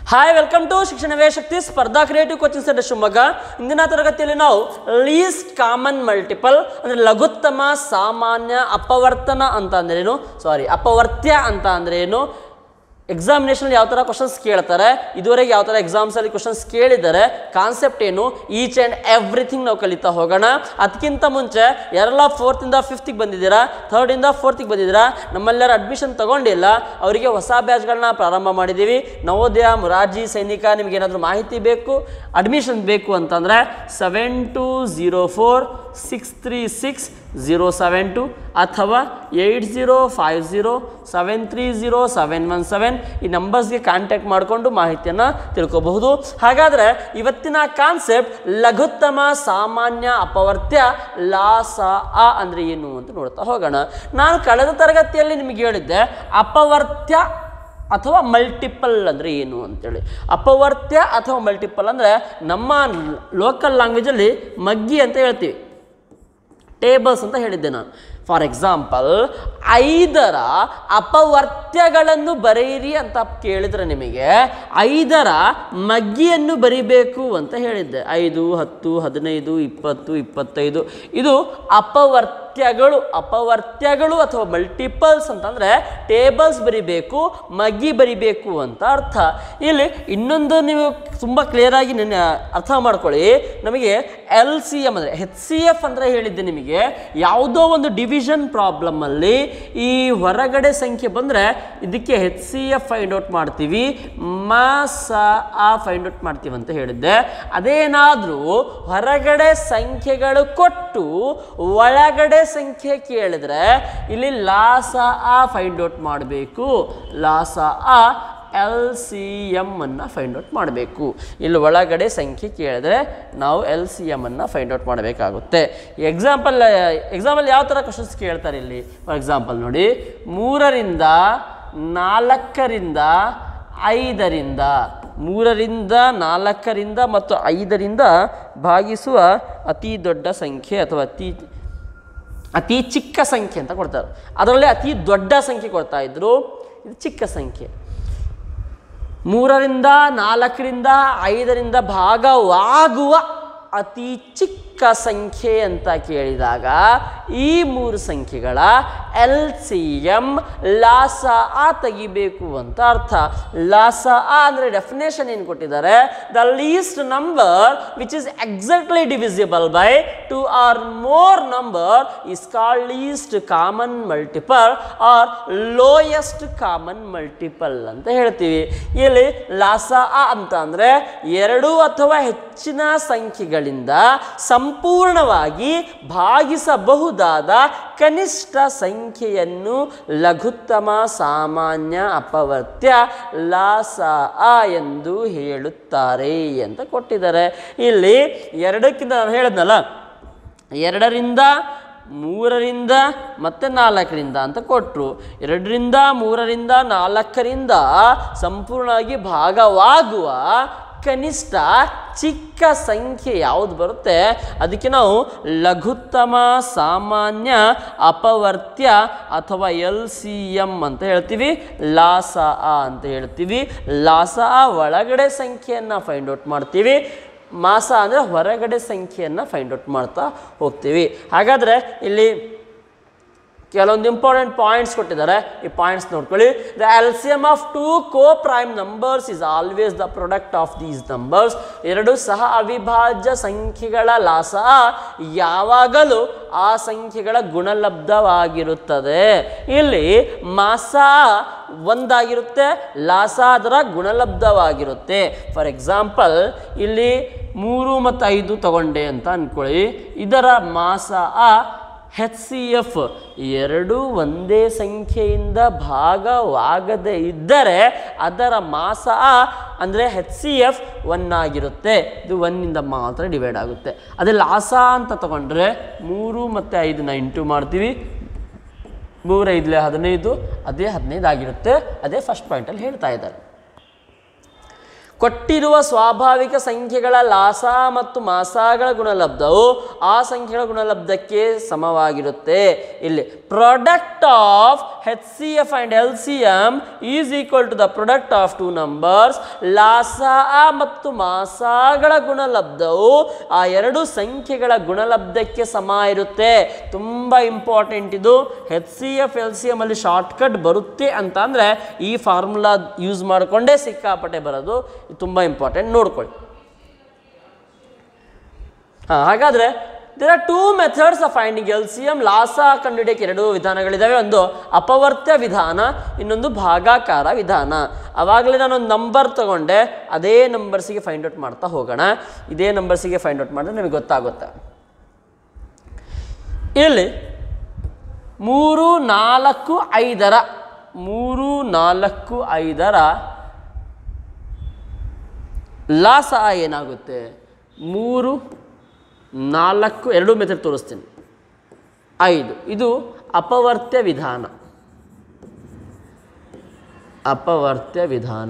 Hi welcome to ಶಿಕ್ಷಣವೇ ಶಕ್ತಿ ಸ್ಪರ್ಧಾ ಕ್ರಿಯೇಟಿವ್ ಕೋಚಿಂಗ್ ಸೆಂಟರ್ ಶಿವಮೊಗ್ಗ ಇಂದಿನ ತರಗತಿಯಲ್ಲಿ ನಾವು ಲೀಸ್ಟ್ ಕಾಮನ್ ಮಲ್ಟಿಪಲ್ ಅಂದರೆ ಲಘುತ್ತಮ ಸಾಮಾನ್ಯ ಅಪವರ್ತನ ಅಂತ ಅಂದ್ರೆ ಏನು ಸಾರಿ ಅಪವರ್ತ್ಯ ಅಂತ ಅಂದ್ರೆ ಏನು ಎಕ್ಸಾಮಿನೇಷನ್ ಯಾವ ಥರ ಕ್ವಶನ್ಸ್ ಕೇಳ್ತಾರೆ ಇದುವರೆಗೆ ಯಾವ ಥರ ಎಕ್ಸಾಮ್ಸಲ್ಲಿ ಕ್ವಶನ್ಸ್ ಕೇಳಿದ್ದಾರೆ ಕಾನ್ಸೆಪ್ಟ್ ಏನು ಈಚ್ ಆ್ಯಂಡ್ ಎವ್ರಿಥಿಂಗ್ ನಾವು ಕಲಿತಾ ಹೋಗೋಣ ಅದಕ್ಕಿಂತ ಮುಂಚೆ ಯಾರೆಲ್ಲ ಫೋರ್ತಿಂದ ಫಿಫ್ತಿಗೆ ಬಂದಿದ್ದೀರಾ ಥರ್ಡಿಂದ ಫೋರ್ತಿಗೆ ಬಂದಿದ್ದೀರಾ ನಮ್ಮೆಲ್ಲರ ಅಡ್ಮಿಷನ್ ತಗೊಂಡಿಲ್ಲ ಅವರಿಗೆ ಹೊಸ ಬ್ಯಾಚ್ಗಳನ್ನ ಪ್ರಾರಂಭ ಮಾಡಿದ್ದೀವಿ ನವೋದಯ ಮುರಾರ್ಜಿ ಸೈನಿಕ ನಿಮಗೆ ಏನಾದರೂ ಮಾಹಿತಿ ಬೇಕು ಅಡ್ಮಿಷನ್ ಬೇಕು ಅಂತಂದರೆ seven two zero four six three six zero seven two ಅಥವಾ eight zero five zero seven three zero seven one seven ಈ ನಂಬರ್ಸ್ಗೆ ಕಾಂಟ್ಯಾಕ್ಟ್ ಮಾಡಿಕೊಂಡು ಮಾಹಿತಿಯನ್ನು ತಿಳ್ಕೊಬಹುದು ಹಾಗಾದರೆ ಇವತ್ತಿನ ಕಾನ್ಸೆಪ್ಟ್ ಲಘುತ್ತಮ ಸಾಮಾನ್ಯ ಅಪವರ್ತ್ಯ ಲಾಸ ಅ ಅಂದರೆ ಏನು ಅಂತ ನೋಡ್ತಾ ಹೋಗೋಣ ನಾನು ಕಳೆದ ತರಗತಿಯಲ್ಲಿ ನಿಮಗೆ ಹೇಳಿದ್ದೆ ಅಪವರ್ತ್ಯ ಅಥವಾ ಮಲ್ಟಿಪಲ್ ಅಂದರೆ ಏನು ಅಂತೇಳಿ ಅಪವರ್ತ್ಯ ಅಥವಾ ಮಲ್ಟಿಪಲ್ ಅಂದರೆ ನಮ್ಮ ಲೋಕಲ್ ಲ್ಯಾಂಗ್ವೇಜಲ್ಲಿ ಮಗ್ಗಿ ಅಂತ ಹೇಳ್ತೀವಿ ಟೇಬಲ್ಸ್ ಅಂತ ಹೇಳಿದ್ದೆ ನಾನು ಫಾರ್ ಎಕ್ಸಾಂಪಲ್ ಐದರ ಅಪವರ್ತ್ಯಗಳನ್ನು ಬರೆಯಿರಿ ಅಂತ ಕೇಳಿದರೆ ನಿಮಗೆ ಐದರ ಮಗ್ಗಿಯನ್ನು ಬರಿಬೇಕು ಅಂತ ಹೇಳಿದ್ದೆ ಐದು ಹತ್ತು ಹದಿನೈದು ಇಪ್ಪತ್ತು ಇಪ್ಪತ್ತೈದು ಇದು ಅಪವರ್ತ್ಯಗಳು ಅಪವರ್ತ್ಯಗಳು ಅಥವಾ ಮಲ್ಟಿಪಲ್ಸ್ ಅಂತಂದರೆ ಟೇಬಲ್ಸ್ ಬರಿಬೇಕು ಮಗ್ಗಿ ಬರಿಬೇಕು ಅಂತ ಅರ್ಥ ಇಲ್ಲಿ ಇನ್ನೊಂದು ನೀವು ತುಂಬ ಕ್ಲಿಯರಾಗಿ ನೆನ್ನೆ ಅರ್ಥ ಮಾಡ್ಕೊಳ್ಳಿ ನಮಗೆ ಎಲ್ ಸಿ ಎಮ್ ಅಂದರೆ ಹೆಚ್ ಸಿ ಎಫ್ ಅಂದರೆ ಹೇಳಿದ್ದೆ ನಿಮಗೆ ಯಾವುದೋ ಒಂದು ಡಿವಿಷನ್ ಪ್ರಾಬ್ಲಮ್ಮಲ್ಲಿ ಈ ಹೊರಗಡೆ ಸಂಖ್ಯೆ ಬಂದರೆ ಇದಕ್ಕೆ H C F find out ಮಾಡ್ತೀವಿ ಮಾಸ ಆ ಫೈಂಡ್ ಔಟ್ ಮಾಡ್ತೀವಿ ಅಂತ ಹೇಳಿದ್ದೆ ಅದೇನಾದರೂ ಹೊರಗಡೆ ಸಂಖ್ಯೆಗಳು ಕೊಟ್ಟು ಒಳಗಡೆ ಸಂಖ್ಯೆ ಕೇಳಿದ್ರೆ ಇಲ್ಲಿ ಲಾಸ ಆ ಫೈಂಡ್ ಔಟ್ ಮಾಡಬೇಕು ಲಾಸ ಆ ಎಲ್ ಸಿ ಎಮ್ ಅನ್ನು ಫೈಂಡ್ ಔಟ್ ಮಾಡಬೇಕು ಇಲ್ಲಿ ಒಳಗಡೆ ಸಂಖ್ಯೆ ಕೇಳಿದ್ರೆ ನಾವು ಎಲ್ ಸಿ ಎಮ್ ಅನ್ನು ಫೈಂಡ್ ಔಟ್ ಮಾಡಬೇಕಾಗುತ್ತೆ ಎಕ್ಸಾಂಪಲ್ ಎಕ್ಸಾಂಪಲ್ ಯಾವ ಥರ ಕ್ವಶನ್ಸ್ ಕೇಳ್ತಾರೆ ಇಲ್ಲಿ ಫಾರ್ ಎಕ್ಸಾಂಪಲ್ ನೋಡಿ ಮೂರರಿಂದ ನಾಲ್ಕರಿಂದ ಐದರಿಂದ ಮೂರರಿಂದ ನಾಲ್ಕರಿಂದ ಮತ್ತು ಐದರಿಂದ ಭಾಗಿಸುವ ಅತಿ ದೊಡ್ಡ ಸಂಖ್ಯೆ ಅಥವಾ ಅತಿ ಅತಿ ಚಿಕ್ಕ ಸಂಖ್ಯೆ ಅಂತ ಕೊಡ್ತಾರೆ ಅದರಲ್ಲಿ ಅತಿ ದೊಡ್ಡ ಸಂಖ್ಯೆ ಕೊಡ್ತಾ ಇದ್ರು ಇದು ಚಿಕ್ಕ ಸಂಖ್ಯೆ ಮೂರರಿಂದ ನಾಲ್ಕರಿಂದ ಐದರಿಂದ ಭಾಗವಾಗುವ ಅತಿ ಚಿಕ್ಕ ಸಂಖ್ಯೆ ಅಂತ ಕೇಳಿದಾಗ ಈ ಮೂರು ಸಂಖ್ಯೆಗಳ ಎಲ್ ಸಿ ಎಮ್ ಲಾಸ ಆ ತೆಗಿಬೇಕು ಅಂತ ಅರ್ಥ ಲಾಸ ಆ ಅಂದರೆ ಡೆಫಿನೇಷನ್ ಏನು ಕೊಟ್ಟಿದ್ದಾರೆ the least number which is exactly divisible by two or more number is called least common multiple or lowest common multiple ಅಂತ ಹೇಳ್ತೀವಿ ಇಲ್ಲಿ ಲಾಸ ಆ ಅಂತ ಅಂದರೆ ಎರಡು ಅಥವಾ ಹೆಚ್ಚಿನ ಸಂಖ್ಯೆಗಳಿಂದ ಸಂಪೂರ್ಣವಾಗಿ ಭಾಗಿಸಬಹುದಾದ ಕನಿಷ್ಠ ಸಂಖ್ಯೆಯನ್ನು ಲಘುತ್ತಮ ಸಾಮಾನ್ಯ ಅಪವರ್ತ್ಯ ಲಾಸ ಆ ಎಂದು ಹೇಳುತ್ತಾರೆ ಅಂತ ಕೊಟ್ಟಿದ್ದಾರೆ ಇಲ್ಲಿ ಎರಡಕ್ಕಿಂತ ನಾನು ಹೇಳಿದ್ನಲ್ಲ ಎರಡರಿಂದ ಮೂರರಿಂದ ಮತ್ತು ನಾಲ್ಕರಿಂದ ಅಂತ ಕೊಟ್ಟರು ಎರಡರಿಂದ ಮೂರರಿಂದ ನಾಲ್ಕರಿಂದ ಸಂಪೂರ್ಣವಾಗಿ ಭಾಗವಾಗುವ ಕನಿಷ್ಠ ಚಿಕ್ಕ ಸಂಖ್ಯೆ ಯಾವುದು ಬರುತ್ತೆ ಅದಕ್ಕೆ ನಾವು ಲಘುತ್ತಮ ಸಾಮಾನ್ಯ ಅಪವರ್ತ್ಯ ಅಥವಾ ಎಲ್ ಸಿ ಎಮ್ ಅಂತ ಹೇಳ್ತೀವಿ ಲಾಸ ಆ ಅಂತ ಹೇಳ್ತೀವಿ ಲಾಸ ಆ ಒಳಗಡೆ ಸಂಖ್ಯೆಯನ್ನು ಫೈಂಡ್ ಔಟ್ ಮಾಡ್ತೀವಿ ಮಾಸ ಅಂದರೆ ಹೊರಗಡೆ ಸಂಖ್ಯೆಯನ್ನು ಫೈಂಡ್ ಔಟ್ ಮಾಡ್ತಾ ಹೋಗ್ತೀವಿ ಹಾಗಾದರೆ ಇಲ್ಲಿ ಕೆಲವೊಂದು ಇಂಪಾರ್ಟೆಂಟ್ ಪಾಯಿಂಟ್ಸ್ ಕೊಟ್ಟಿದ್ದಾರೆ ಈ ಪಾಯಿಂಟ್ಸ್ ನೋಡ್ಕೊಳ್ಳಿ the LCM of two coprime numbers is always the product of these numbers ಎರಡು ಸಹ ಅವಿಭಾಜ್ಯ ಸಂಖ್ಯೆಗಳ ಲಾಸ ಯಾವಾಗಲೂ ಆ ಸಂಖ್ಯೆಗಳ ಗುಣಲಬ್ಧವಾಗಿರುತ್ತದೆ ಇಲ್ಲಿ ಮಾಸ ಒಂದಾಗಿರುತ್ತೆ ಲಾಸ ಅದರ ಗುಣಲಬ್ಧವಾಗಿರುತ್ತೆ ಫಾರ್ ಎಕ್ಸಾಂಪಲ್ ಇಲ್ಲಿ ಮೂರು ಮತ್ತು ಐದು ತಗೊಂಡೆ ಅಂತ ಅಂದ್ಕೊಳ್ಳಿ ಇದರ ಮಾಸ ಆ ಹೆಚ್ ಸಿ ಎಫ್ ಎರಡೂ ಒಂದೇ ಸಂಖ್ಯೆಯಿಂದ ಭಾಗವಾಗದೇ ಇದ್ದರೆ ಅದರ ಮಾಸ ಅಂದರೆ ಹೆಚ್ ಸಿ ಎಫ್ ಒನ್ ಆಗಿರುತ್ತೆ ಇದು ಒನ್ನಿಂದ ಮಾತ್ರ ಡಿವೈಡ್ ಆಗುತ್ತೆ ಅದೇ ಲಾಸ ಅಂತ ತಗೊಂಡ್ರೆ ಮೂರು ಮತ್ತು ಐದನ್ನ ಇಂಟು ಮಾಡ್ತೀವಿ ಮೂರೈದಲೇ ಹದಿನೈದು ಅದೇ ಹದಿನೈದು ಆಗಿರುತ್ತೆ ಅದೇ ಫಸ್ಟ್ ಪಾಯಿಂಟಲ್ಲಿ ಹೇಳ್ತಾ ಇದ್ದಾರೆ ಕೊಟ್ಟಿರುವ ಸ್ವಾಭಾವಿಕ ಸಂಖ್ಯೆಗಳ ಲಾಸ ಮತ್ತು ಮಾಸಾಗಳ ಗುಣಲಬ್ಧವು ಆ ಸಂಖ್ಯೆಗಳ ಗುಣಲಬ್ಧಕ್ಕೆ ಸಮವಾಗಿರುತ್ತೆ ಇಲ್ಲಿ product of H C F and L C M is equal to the product of two numbers ಲಾಸ ಮತ್ತು ಮಾಸಾಗಳ ಗುಣಲಬ್ಧವು ಆ ಎರಡು ಸಂಖ್ಯೆಗಳ ಗುಣಲಬ್ಧಕ್ಕೆ ಸಮ ಇರುತ್ತೆ ತುಂಬ ಇಂಪಾರ್ಟೆಂಟ್ ಇದು H C F L C M ಅಲ್ಲಿ ಶಾರ್ಟ್ಕಟ್ ಬರುತ್ತೆ ಅಂತ ಅಂದರೆ ಈ ಫಾರ್ಮುಲಾ ಯೂಸ್ ಮಾಡಿಕೊಂಡೇ ಸಿಕ್ಕಾಪಟ್ಟೆ ಬರೋದು ಇದು ತುಂಬ ಇಂಪಾರ್ಟೆಂಟ್ ನೋಡ್ಕೊಳ್ಳಿ ಹಾಂ ಹಾಗಾದರೆ there are two methods of finding L C M ಲಾಸ ಕಂಡುಹಿಡಿಯೋಕ್ಕೆ ಎರಡು ವಿಧಾನಗಳಿದ್ದಾವೆ ಒಂದು ಅಪವರ್ತ್ಯ ವಿಧಾನ ಇನ್ನೊಂದು ಭಾಗಾಕಾರ ವಿಧಾನ ಆವಾಗಲೇ ನಾನೊಂದು ನಂಬರ್ ತಗೊಂಡೆ ಅದೇ ನಂಬರ್ಸಿಗೆ ಫೈಂಡ್ ಔಟ್ ಮಾಡ್ತಾ ಹೋಗೋಣ ಇದೇ ನಂಬರ್ಸಿಗೆ ಫೈಂಡ್ ಔಟ್ ಮಾಡಿದ್ರೆ ನಿಮಗೆ ಗೊತ್ತಾಗುತ್ತೆ ಇಲ್ಲಿ ಮೂರು ನಾಲ್ಕು ಐದರ ಮೂರು ನಾಲ್ಕು ಐದರ ಲಾಸ ಏನಾಗುತ್ತೆ ಮೂರು ನಾಲ್ಕು ಎರಡು ಮೆಥಡ್ ತೋರಿಸ್ತೀನಿ ಐದು ಇದು ಅಪವರ್ತ್ಯ ವಿಧಾನ ಅಪವರ್ತ್ಯ ವಿಧಾನ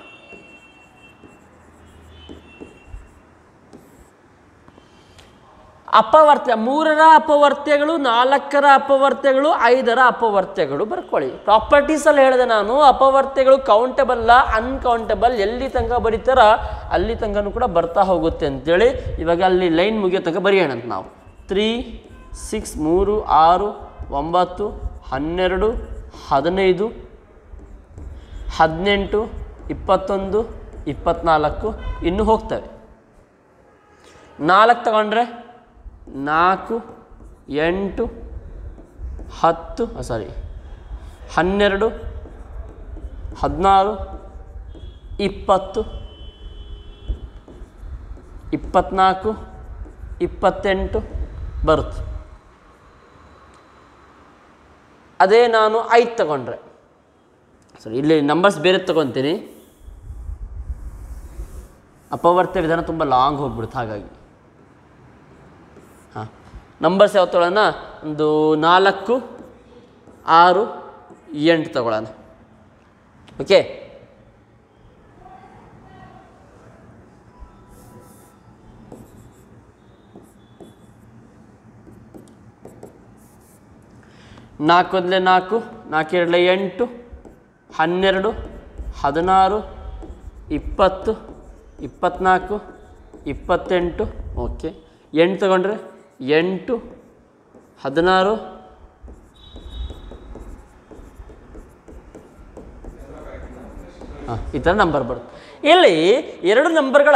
ಅಪವರ್ತ್ಯ ಮೂರರ ಅಪವರ್ತ್ಯಗಳು ನಾಲ್ಕರ ಅಪವರ್ತ್ಯಗಳು ಐದರ ಅಪವರ್ತ್ಯಗಳು ಬರ್ಕೊಳ್ಳಿ ಪ್ರಾಪರ್ಟೀಸಲ್ಲಿ ಹೇಳಿದೆ ನಾನು ಅಪವರ್ತ್ಯಗಳು ಕೌಂಟಬಲ್ಲ ಅನ್ಕೌಂಟಬಲ್ ಎಲ್ಲಿ ತನಕ ಬರೀತಾರ ಅಲ್ಲಿ ತನಕನೂ ಕೂಡ ಬರ್ತಾ ಹೋಗುತ್ತೆ ಅಂತೇಳಿ ಇವಾಗ ಅಲ್ಲಿ ಲೈನ್ ಮುಗಿಯೋ ತನಕ ಬರೆಯೋಣ ಅಂತ ನಾವು ತ್ರೀ ಸಿಕ್ಸ್ ಮೂರು ಆರು ಒಂಬತ್ತು ಹನ್ನೆರಡು ಹದಿನೈದು ಹದಿನೆಂಟು ಇಪ್ಪತ್ತೊಂದು ಇಪ್ಪತ್ನಾಲ್ಕು ಇನ್ನೂ ಹೋಗ್ತವೆ ನಾಲ್ಕು ತಗೊಂಡ್ರೆ ನಾಲ್ಕು ಎಂಟು ಹತ್ತು ಸಾರಿ ಹನ್ನೆರಡು ಹದಿನಾರು ಇಪ್ಪತ್ತು ಇಪ್ಪತ್ನಾಲ್ಕು ಇಪ್ಪತ್ತೆಂಟು ಬರುತ್ತೆ ಅದೇ ನಾನು ಐದು ತಗೊಂಡ್ರೆ ಸರಿ ಇಲ್ಲಿ ನಂಬರ್ಸ್ ಬೇರೆ ತಗೊತೀನಿ ಅಪವರ್ತ್ಯ ವಿಧಾನ ತುಂಬ ಲಾಂಗ್ ಹೋಗ್ಬಿಡುತ್ತೆ ಹಾಗಾಗಿ ಹಾಂ ನಂಬರ್ಸ್ ಯಾವ್ದು ತಗೊಳ್ಳೋಣ ಒಂದು ನಾಲ್ಕು ಆರು ಎಂಟು ತಗೊಳ್ಳೋಣ ಓಕೆ ನಾಲ್ಕು ಒಂದಲೇ ನಾಲ್ಕು ನಾಲ್ಕು ಎರಡಲೇ ಎಂಟು ಹನ್ನೆರಡು ಹದಿನಾರು ಇಪ್ಪತ್ತು ಇಪ್ಪತ್ನಾಲ್ಕು ಇಪ್ಪತ್ತೆಂಟು ಓಕೆ ಎಂಟು ತಗೊಂಡ್ರೆ ಎಂಟು ಹದಿನಾರು ಹಾಂ ಈ ಥರ ನಂಬರ್ ಬರುತ್ತೆ ಇಲ್ಲಿ ಎರಡು ನಂಬರ್ಗಳ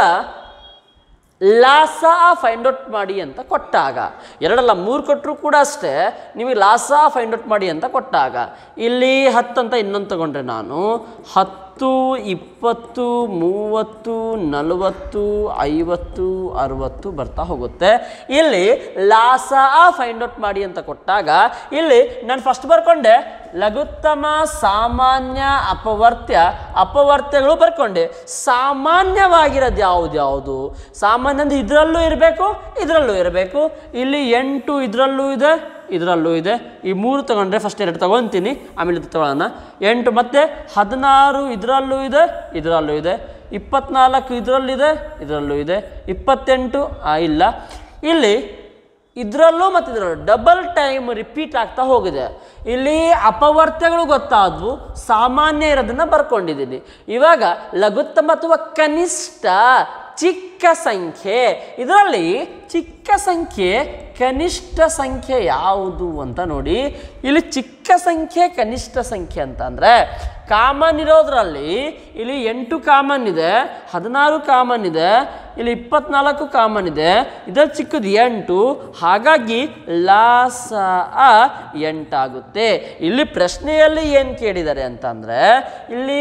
ಲಾಸ ಫೈಂಡ್ ಔಟ್ ಮಾಡಿ ಅಂತ ಕೊಟ್ಟಾಗ ಎರಡಲ್ಲ ಮೂರು ಕೊಟ್ಟರು ಕೂಡ ಅಷ್ಟೇ ನಿಮಗೆ ಲಾಸ ಫೈಂಡ್ ಔಟ್ ಮಾಡಿ ಅಂತ ಕೊಟ್ಟಾಗ ಇಲ್ಲಿ ಹತ್ತು ಅಂತ ಇನ್ನೊಂದು ತಗೊಂಡ್ರೆ ನಾನು ಹತ್ತು ಇಪ್ಪತ್ತು ಮೂವತ್ತು ನಲವತ್ತು ಐವತ್ತು ಅರುವತ್ತು ಬರ್ತಾ ಹೋಗುತ್ತೆ ಇಲ್ಲಿ ಲಾಸ ಫೈಂಡ್ ಔಟ್ ಮಾಡಿ ಅಂತ ಕೊಟ್ಟಾಗ ಇಲ್ಲಿ ನಾನು ಫಸ್ಟ್ ಬರ್ಕೊಂಡೆ ಲಘುತ್ತಮ ಸಾಮಾನ್ಯ ಅಪವರ್ತ್ಯ ಅಪವರ್ತ್ಯಗಳು ಬರ್ಕೊಂಡೆ ಸಾಮಾನ್ಯವಾಗಿರೋದು ಯಾವುದು ಯಾವುದು ಸಾಮಾನ್ಯ ಅಂದ್ರೆ ಇದರಲ್ಲೂ ಇರಬೇಕು ಇದರಲ್ಲೂ ಇರಬೇಕು ಇಲ್ಲಿ ಎಂಟು ಇದರಲ್ಲೂ ಇದೆ ಇದರಲ್ಲೂ ಇದೆ ಈ ಮೂರು ತಗೊಂಡ್ರೆ ಫಸ್ಟ್ ಎರಡು ತಗೊತೀನಿ ಆಮೇಲೆ ಇದು ತಗೊಳ್ಳೋಣ ಎಂಟು ಮತ್ತು ಹದಿನಾರು ಇದರಲ್ಲೂ ಇದೆ ಇದರಲ್ಲೂ ಇದೆ ಇಪ್ಪತ್ನಾಲ್ಕು ಇದರಲ್ಲಿದೆ ಇದರಲ್ಲೂ ಇದೆ ಇಪ್ಪತ್ತೆಂಟು ಆ, ಇಲ್ಲ ಇಲ್ಲಿ ಇದರಲ್ಲೂ ಮತ್ತು ಇದರಲ್ಲೂ ಡಬಲ್ ಟೈಮ್ ರಿಪೀಟ್ ಆಗ್ತಾ ಹೋಗಿದೆ ಇಲ್ಲಿ ಅಪವರ್ತ್ಯಗಳು ಗೊತ್ತಾದವು ಸಾಮಾನ್ಯ ಇರೋದನ್ನು ಬರ್ಕೊಂಡಿದ್ದೀನಿ ಇವಾಗ ಲಘುತ್ತಮ ಅಥವಾ ಕನಿಷ್ಠ ಚಿಕ್ಕ ಸಂಖ್ಯೆ ಇದರಲ್ಲಿ ಚಿಕ್ಕ ಸಂಖ್ಯೆ ಕನಿಷ್ಠ ಸಂಖ್ಯೆ ಯಾವುದು ಅಂತ ನೋಡಿ ಇಲ್ಲಿ ಚಿಕ್ಕ ಸಂಖ್ಯೆ ಕನಿಷ್ಠ ಸಂಖ್ಯೆ ಅಂತ ಅಂದರೆ ಕಾಮನ್ ಇರೋದ್ರಲ್ಲಿ ಇಲ್ಲಿ ಎಂಟು ಕಾಮನ್ ಇದೆ ಹದಿನಾರು ಕಾಮನ್ ಇದೆ ಇಲ್ಲಿ ಇಪ್ಪತ್ನಾಲ್ಕು ಕಾಮನ್ ಇದೆ ಇದರಲ್ಲಿ ಚಿಕ್ಕದು ಎಂಟು ಹಾಗಾಗಿ ಲಾಸ ಅ ಎಂಟಾಗುತ್ತೆ ಇಲ್ಲಿ ಪ್ರಶ್ನೆಯಲ್ಲಿ ಏನು ಕೇಳಿದ್ದಾರೆ ಅಂತಂದರೆ ಇಲ್ಲಿ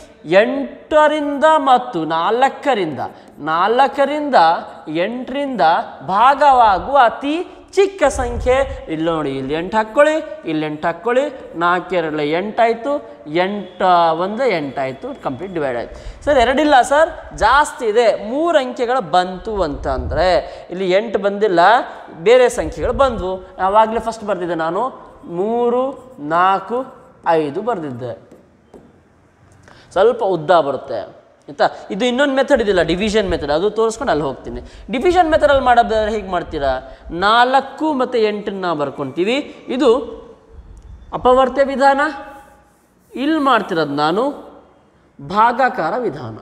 ಎಂಟರಿಂದ ಮತ್ತು ನಾಲ್ಕರಿಂದ ನಾಲ್ಕರಿಂದ ಎಂಟರಿಂದ ಭಾಗವಾಗುವ ಅತಿ ಚಿಕ್ಕ ಸಂಖ್ಯೆ ಇಲ್ಲಿ ನೋಡಿ ಇಲ್ಲಿ ಎಂಟು ಹಾಕ್ಕೊಳ್ಳಿ ಇಲ್ಲಿ ಎಂಟು ಹಾಕ್ಕೊಳ್ಳಿ ನಾಲ್ಕೆರಡಲೆ ಎಂಟಾಯಿತು ಎಂಟು ಒಂದು ಎಂಟಾಯಿತು ಕಂಪ್ಲೀಟ್ ಡಿವೈಡ್ ಆಯಿತು ಸರ್ ಎರಡಿಲ್ಲ ಸರ್ ಜಾಸ್ತಿ ಇದೆ ಮೂರು ಅಂಕೆಗಳು ಬಂತು ಅಂತ ಅಂದರೆ ಇಲ್ಲಿ ಎಂಟು ಬಂದಿಲ್ಲ ಬೇರೆ ಸಂಖ್ಯೆಗಳು ಬಂದವು ಯಾವಾಗಲೇ ಫಸ್ಟ್ ಬರ್ತಿದ್ದೆ ನಾನು ಮೂರು ನಾಲ್ಕು ಐದು ಬರೆದಿದ್ದೆ ಸ್ವಲ್ಪ ಉದ್ದ ಬರುತ್ತೆ ಆಯಿತಾ ಇದು ಇನ್ನೊಂದು ಮೆಥಡ್ ಇದಿಲ್ಲ ಡಿವಿಷನ್ ಮೆಥಡ್ ಅದು ತೋರಿಸ್ಕೊಂಡು ಅಲ್ಲಿ ಹೋಗ್ತೀನಿ ಡಿವಿಷನ್ ಮೆಥಡಲ್ಲಿ ಮಾಡೋದಾದ್ರೆ ಹೇಗೆ ಮಾಡ್ತೀರಾ ನಾಲ್ಕು ಮತ್ತು ಎಂಟನ್ನ ಬರ್ಕೊತೀವಿ ಇದು ಅಪವರ್ತ್ಯ ವಿಧಾನ ಇಲ್ಲಿ ಮಾಡ್ತಿರೋದು ನಾನು ಭಾಗಾಕಾರ ವಿಧಾನ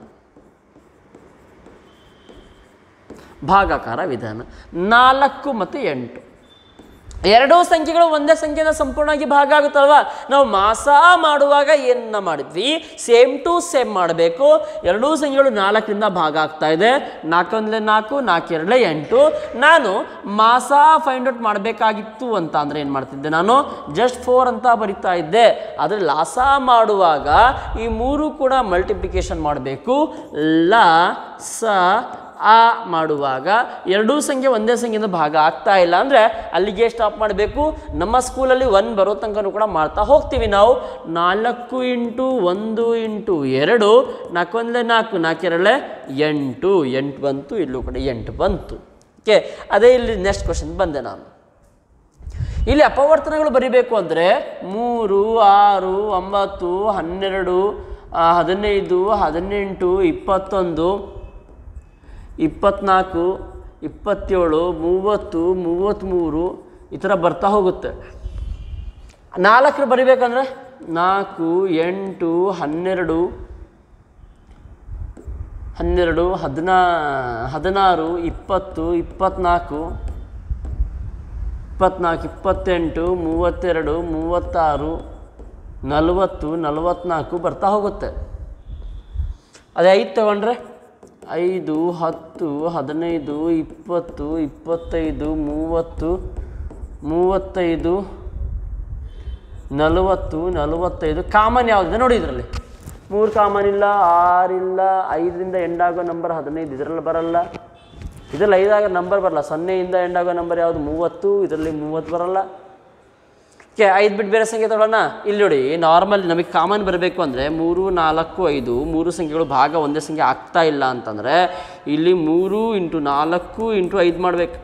ಭಾಗಾಕಾರ ವಿಧಾನ ನಾಲ್ಕು ಮತ್ತು ಎಂಟು ಎರಡೂ ಸಂಖ್ಯೆಗಳು ಒಂದೇ ಸಂಖ್ಯೆಯಿಂದ ಸಂಪೂರ್ಣವಾಗಿ ಭಾಗ ಆಗುತ್ತಲ್ವಾ ನಾವು ಮಾಸ ಮಾಡುವಾಗ ಏನನ್ನ ಮಾಡಿದ್ವಿ ಸೇಮ್ ಟು ಸೇಮ್ ಮಾಡಬೇಕು ಎರಡೂ ಸಂಖ್ಯೆಗಳು ನಾಲ್ಕರಿಂದ ಭಾಗ ಆಗ್ತಾ ಇದೆ ನಾಲ್ಕೊಂದಲೇ ನಾಲ್ಕು ನಾಲ್ಕೆರಡಲೇ ಎಂಟು ನಾನು ಮಾಸ ಫೈಂಡ್ ಔಟ್ ಮಾಡಬೇಕಾಗಿತ್ತು ಅಂತ ಅಂದರೆ ಏನು ಮಾಡ್ತಿದ್ದೆ ನಾನು ಜಸ್ಟ್ ಫೋರ್ ಅಂತ ಬರಿತಾ ಇದ್ದೆ ಆದರೆ ಲಾಸ ಮಾಡುವಾಗ ಈ ಮೂರು ಕೂಡ ಮಲ್ಟಿಪ್ಲಿಕೇಶನ್ ಮಾಡಬೇಕು ಲ ಸ ಆ ಮಾಡುವಾಗ ಎರಡೂ ಸಂಖ್ಯೆ ಒಂದೇ ಸಂಖ್ಯೆಯಿಂದ ಭಾಗ ಆಗ್ತಾ ಇಲ್ಲ ಅಂದರೆ ಅಲ್ಲಿಗೆ ಸ್ಟಾಪ್ ಮಾಡಬೇಕು ನಮ್ಮ ಸ್ಕೂಲಲ್ಲಿ ಒನ್ ಬರೋ ತನಕನೂ ಕೂಡ ಮಾಡ್ತಾ ಹೋಗ್ತೀವಿ ನಾವು ನಾಲ್ಕು ಇಂಟು ಒಂದು ಇಂಟು ಎರಡು ನಾಲ್ಕೊಂದಲೇ ನಾಲ್ಕು ನಾಲ್ಕೆರಡಲೆ ಎಂಟು ಎಂಟು ಬಂತು ಇಲ್ಲೂ ಕಡೆ ಎಂಟು ಬಂತು ಓಕೆ ಅದೇ ಇಲ್ಲಿ ನೆಕ್ಸ್ಟ್ ಕ್ವಶನ್ ಬಂದೆ ನಾನು ಇಲ್ಲಿ ಅಪವರ್ತನಗಳು ಬರಿಬೇಕು ಅಂದರೆ ಮೂರು ಆರು ಒಂಬತ್ತು ಹನ್ನೆರಡು ಆ, ಹದಿನೈದು ಹದಿನೆಂಟು ಇಪ್ಪತ್ತೊಂದು ಇಪ್ಪತ್ನಾಲ್ಕು ಇಪ್ಪತ್ತೇಳು ಮೂವತ್ತು ಮೂವತ್ತ್ಮೂರು ಈ ಥರ ಬರ್ತಾ ಹೋಗುತ್ತೆ ನಾಲ್ಕರು ಬರಿಬೇಕಂದ್ರೆ ನಾಲ್ಕು ಎಂಟು ಹನ್ನೆರಡು ಹನ್ನೆರಡು ಹದಿನಾ ಹದಿನಾರು ಇಪ್ಪತ್ತು ಇಪ್ಪತ್ನಾಲ್ಕು ಇಪ್ಪತ್ನಾಲ್ಕು ಇಪ್ಪತ್ತೆಂಟು ಮೂವತ್ತೆರಡು ಮೂವತ್ತಾರು ನಲವತ್ತು ನಲವತ್ನಾಲ್ಕು ಬರ್ತಾ ಹೋಗುತ್ತೆ ಅದೇ ಐದು ತಗೊಂಡ್ರೆ ಐದು ಹತ್ತು ಹದಿನೈದು ಇಪ್ಪತ್ತು ಇಪ್ಪತ್ತೈದು ಮೂವತ್ತು ಮೂವತ್ತೈದು ನಲವತ್ತು ನಲವತ್ತೈದು ಕಾಮನ್ ಯಾವುದಿದೆ ನೋಡಿ ಇದರಲ್ಲಿ ಮೂರು ಕಾಮನ್ ಇಲ್ಲ ಆರಿಲ್ಲ ಐದರಿಂದ ಎಂಡಾಗೋ ನಂಬರ್ ಹದಿನೈದು ಇದರಲ್ಲಿ ಬರಲ್ಲ ಇದರಲ್ಲಿ ಐದಾಗ ನಂಬರ್ ಬರಲ್ಲ ಸೊನ್ನೆಯಿಂದ ಎಂಡಾಗೋ ನಂಬರ್ ಯಾವುದು ಮೂವತ್ತು ಇದರಲ್ಲಿ ಮೂವತ್ತು ಬರಲ್ಲ ಓಕೆ ಐದು ಬಿಟ್ಟು ಬೇರೆ ಸಂಖ್ಯೆ ತಗೊಳ್ಳೋಣ ಇಲ್ಲಿ ನೋಡಿ ನಾರ್ಮಲ್ ನಮಗೆ ಕಾಮನ್ ಬರಬೇಕು ಅಂದರೆ ಮೂರು ನಾಲ್ಕು ಐದು ಮೂರು ಸಂಖ್ಯೆಗಳು ಭಾಗ ಒಂದೇ ಸಂಖ್ಯೆ ಆಗ್ತಾ ಇಲ್ಲ ಅಂತಂದರೆ ಇಲ್ಲಿ ಮೂರು ಇಂಟು ನಾಲ್ಕು ಇಂಟು ಐದು ಮಾಡಬೇಕು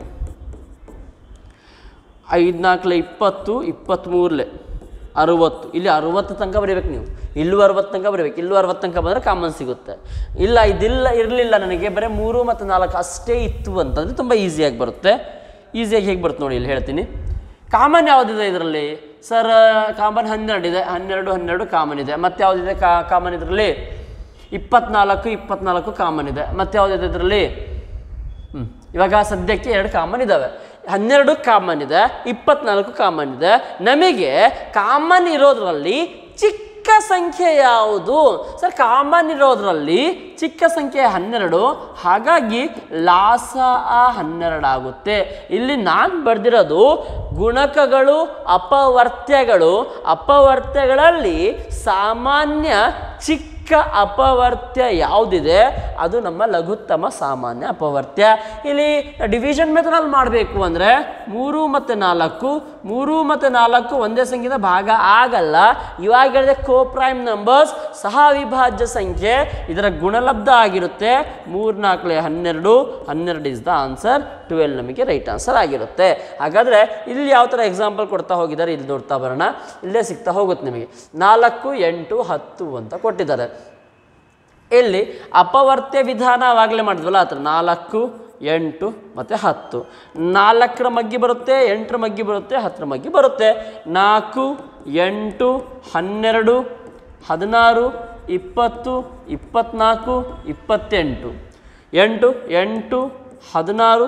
ಐದು ನಾಲ್ಕಲೆ ಇಪ್ಪತ್ತು ಇಪ್ಪತ್ತ್ಮೂರಲೆ ಅರುವತ್ತು ಇಲ್ಲಿ ಅರುವತ್ತು ತನಕ ಬರೀಬೇಕು ನೀವು ಇಲ್ಲೂ ಅರವತ್ತು ತನಕ ಬರೀಬೇಕು ಇಲ್ಲೂ ಅರವತ್ತು ತನಕ ಬಂದರೆ ಕಾಮನ್ ಸಿಗುತ್ತೆ ಇಲ್ಲ ಇದಿಲ್ಲ ಇರಲಿಲ್ಲ ನನಗೆ ಬರೀ ಮೂರು ಮತ್ತು ನಾಲ್ಕು ಅಷ್ಟೇ ಇತ್ತು ಅಂತಂದರೆ ತುಂಬ ಈಸಿಯಾಗಿ ಬರುತ್ತೆ ಈಸಿಯಾಗಿ ಹೇಗೆ ಬರುತ್ತೆ ನೋಡಿ ಇಲ್ಲಿ ಹೇಳ್ತೀನಿ ಕಾಮನ್ ಯಾವುದಿದೆ ಇದರಲ್ಲಿ ಸರ್ ಕಾಮನ್ ಹನ್ನೆರಡು ಇದೆ ಹನ್ನೆರಡು ಹನ್ನೆರಡು ಕಾಮನ್ ಇದೆ ಮತ್ತು ಯಾವುದಿದೆ ಕಾ ಕಾಮನ್ ಇದರಲ್ಲಿ ಇಪ್ಪತ್ನಾಲ್ಕು ಇಪ್ಪತ್ನಾಲ್ಕು ಕಾಮನ್ ಇದೆ ಮತ್ತು ಯಾವುದಿದೆ ಇದರಲ್ಲಿ ಹ್ಮ್. ಇವಾಗ ಸದ್ಯಕ್ಕೆ ಎರಡು ಕಾಮನ್ ಇದ್ದಾವೆ ಹನ್ನೆರಡು ಕಾಮನ್ ಇದೆ ಇಪ್ಪತ್ನಾಲ್ಕು ಕಾಮನ್ ಇದೆ ನಮಗೆ ಕಾಮನ್ ಇರೋದ್ರಲ್ಲಿ ಚಿಕ್ಕ ಸಂಖ್ಯೆ ಯಾವುದು ಸರ್ ಕಾಮನ್ ಇರೋದ್ರಲ್ಲಿ ಚಿಕ್ಕ ಸಂಖ್ಯೆ ಹನ್ನೆರಡು ಹಾಗಾಗಿ ಲಾಸ ಹನ್ನೆರಡು ಆಗುತ್ತೆ ಇಲ್ಲಿ ನಾನು ಬರೆದಿರೋದು ಗುಣಕಗಳು ಅಪವರ್ತ್ಯಗಳು ಅಪವರ್ತ್ಯಗಳಲ್ಲಿ ಸಾಮಾನ್ಯ ಚಿಕ್ಕ ಅಪವರ್ತ್ಯ ಯಾವುದಿದೆ ಅದು ನಮ್ಮ ಲಘುತ್ತಮ ಸಾಮಾನ್ಯ ಅಪವರ್ತ್ಯ ಇಲ್ಲಿ ಡಿವಿಷನ್ ಮೆಥಡಲ್ಲಿ ಮಾಡಬೇಕು ಅಂದರೆ ಮೂರು ಮತ್ತು ನಾಲ್ಕು ಮೂರು ಮತ್ತು ನಾಲ್ಕು ಒಂದೇ ಸಂಖ್ಯೆದ ಭಾಗ ಆಗಲ್ಲ ಇವಾಗ ಹೇಳಿದೆ ಕೋಪ್ರೈಮ್ ನಂಬರ್ಸ್ ಸಹ ಅವಿಭಾಜ್ಯ ಸಂಖ್ಯೆ ಇದರ ಗುಣಲಬ್ಧ ಆಗಿರುತ್ತೆ ಮೂರು ನಾಲ್ಕಲೆ ಹನ್ನೆರಡು ಹನ್ನೆರಡು ಇಸ್ ದ ಆನ್ಸರ್ ಟ್ವೆಲ್ ನಮಗೆ ರೈಟ್ ಆನ್ಸರ್ ಆಗಿರುತ್ತೆ ಹಾಗಾದರೆ ಇಲ್ಲಿ ಯಾವ ಥರ ಎಕ್ಸಾಂಪಲ್ ಕೊಡ್ತಾ ಹೋಗಿದ್ದಾರೆ ಇಲ್ಲಿ ನೋಡ್ತಾ ಬರೋಣ ಇಲ್ಲೇ ಸಿಗ್ತಾ ಹೋಗುತ್ತೆ ನಿಮಗೆ ನಾಲ್ಕು ಎಂಟು ಹತ್ತು ಅಂತ ಕೊಟ್ಟಿದ್ದಾರೆ ಇಲ್ಲಿ ಅಪವರ್ತ್ಯ ವಿಧಾನ ಆವಾಗಲೇ ಮಾಡಿದ್ವಲ್ಲ ಆ ಥರ ನಾಲ್ಕು ಎಂಟು ಮತ್ತು ಹತ್ತು ನಾಲ್ಕರ ಮಗ್ಗಿ ಬರುತ್ತೆ ಎಂಟರ ಮಗ್ಗಿ ಬರುತ್ತೆ ಹತ್ತರ ಮಗ್ಗಿ ಬರುತ್ತೆ ನಾಲ್ಕು ಎಂಟು ಹನ್ನೆರಡು ಹದಿನಾರು ಇಪ್ಪತ್ತು ಇಪ್ಪತ್ತ್ನಾಲ್ಕು ಇಪ್ಪತ್ತೆಂಟು ಎಂಟು ಎಂಟು ಹದಿನಾರು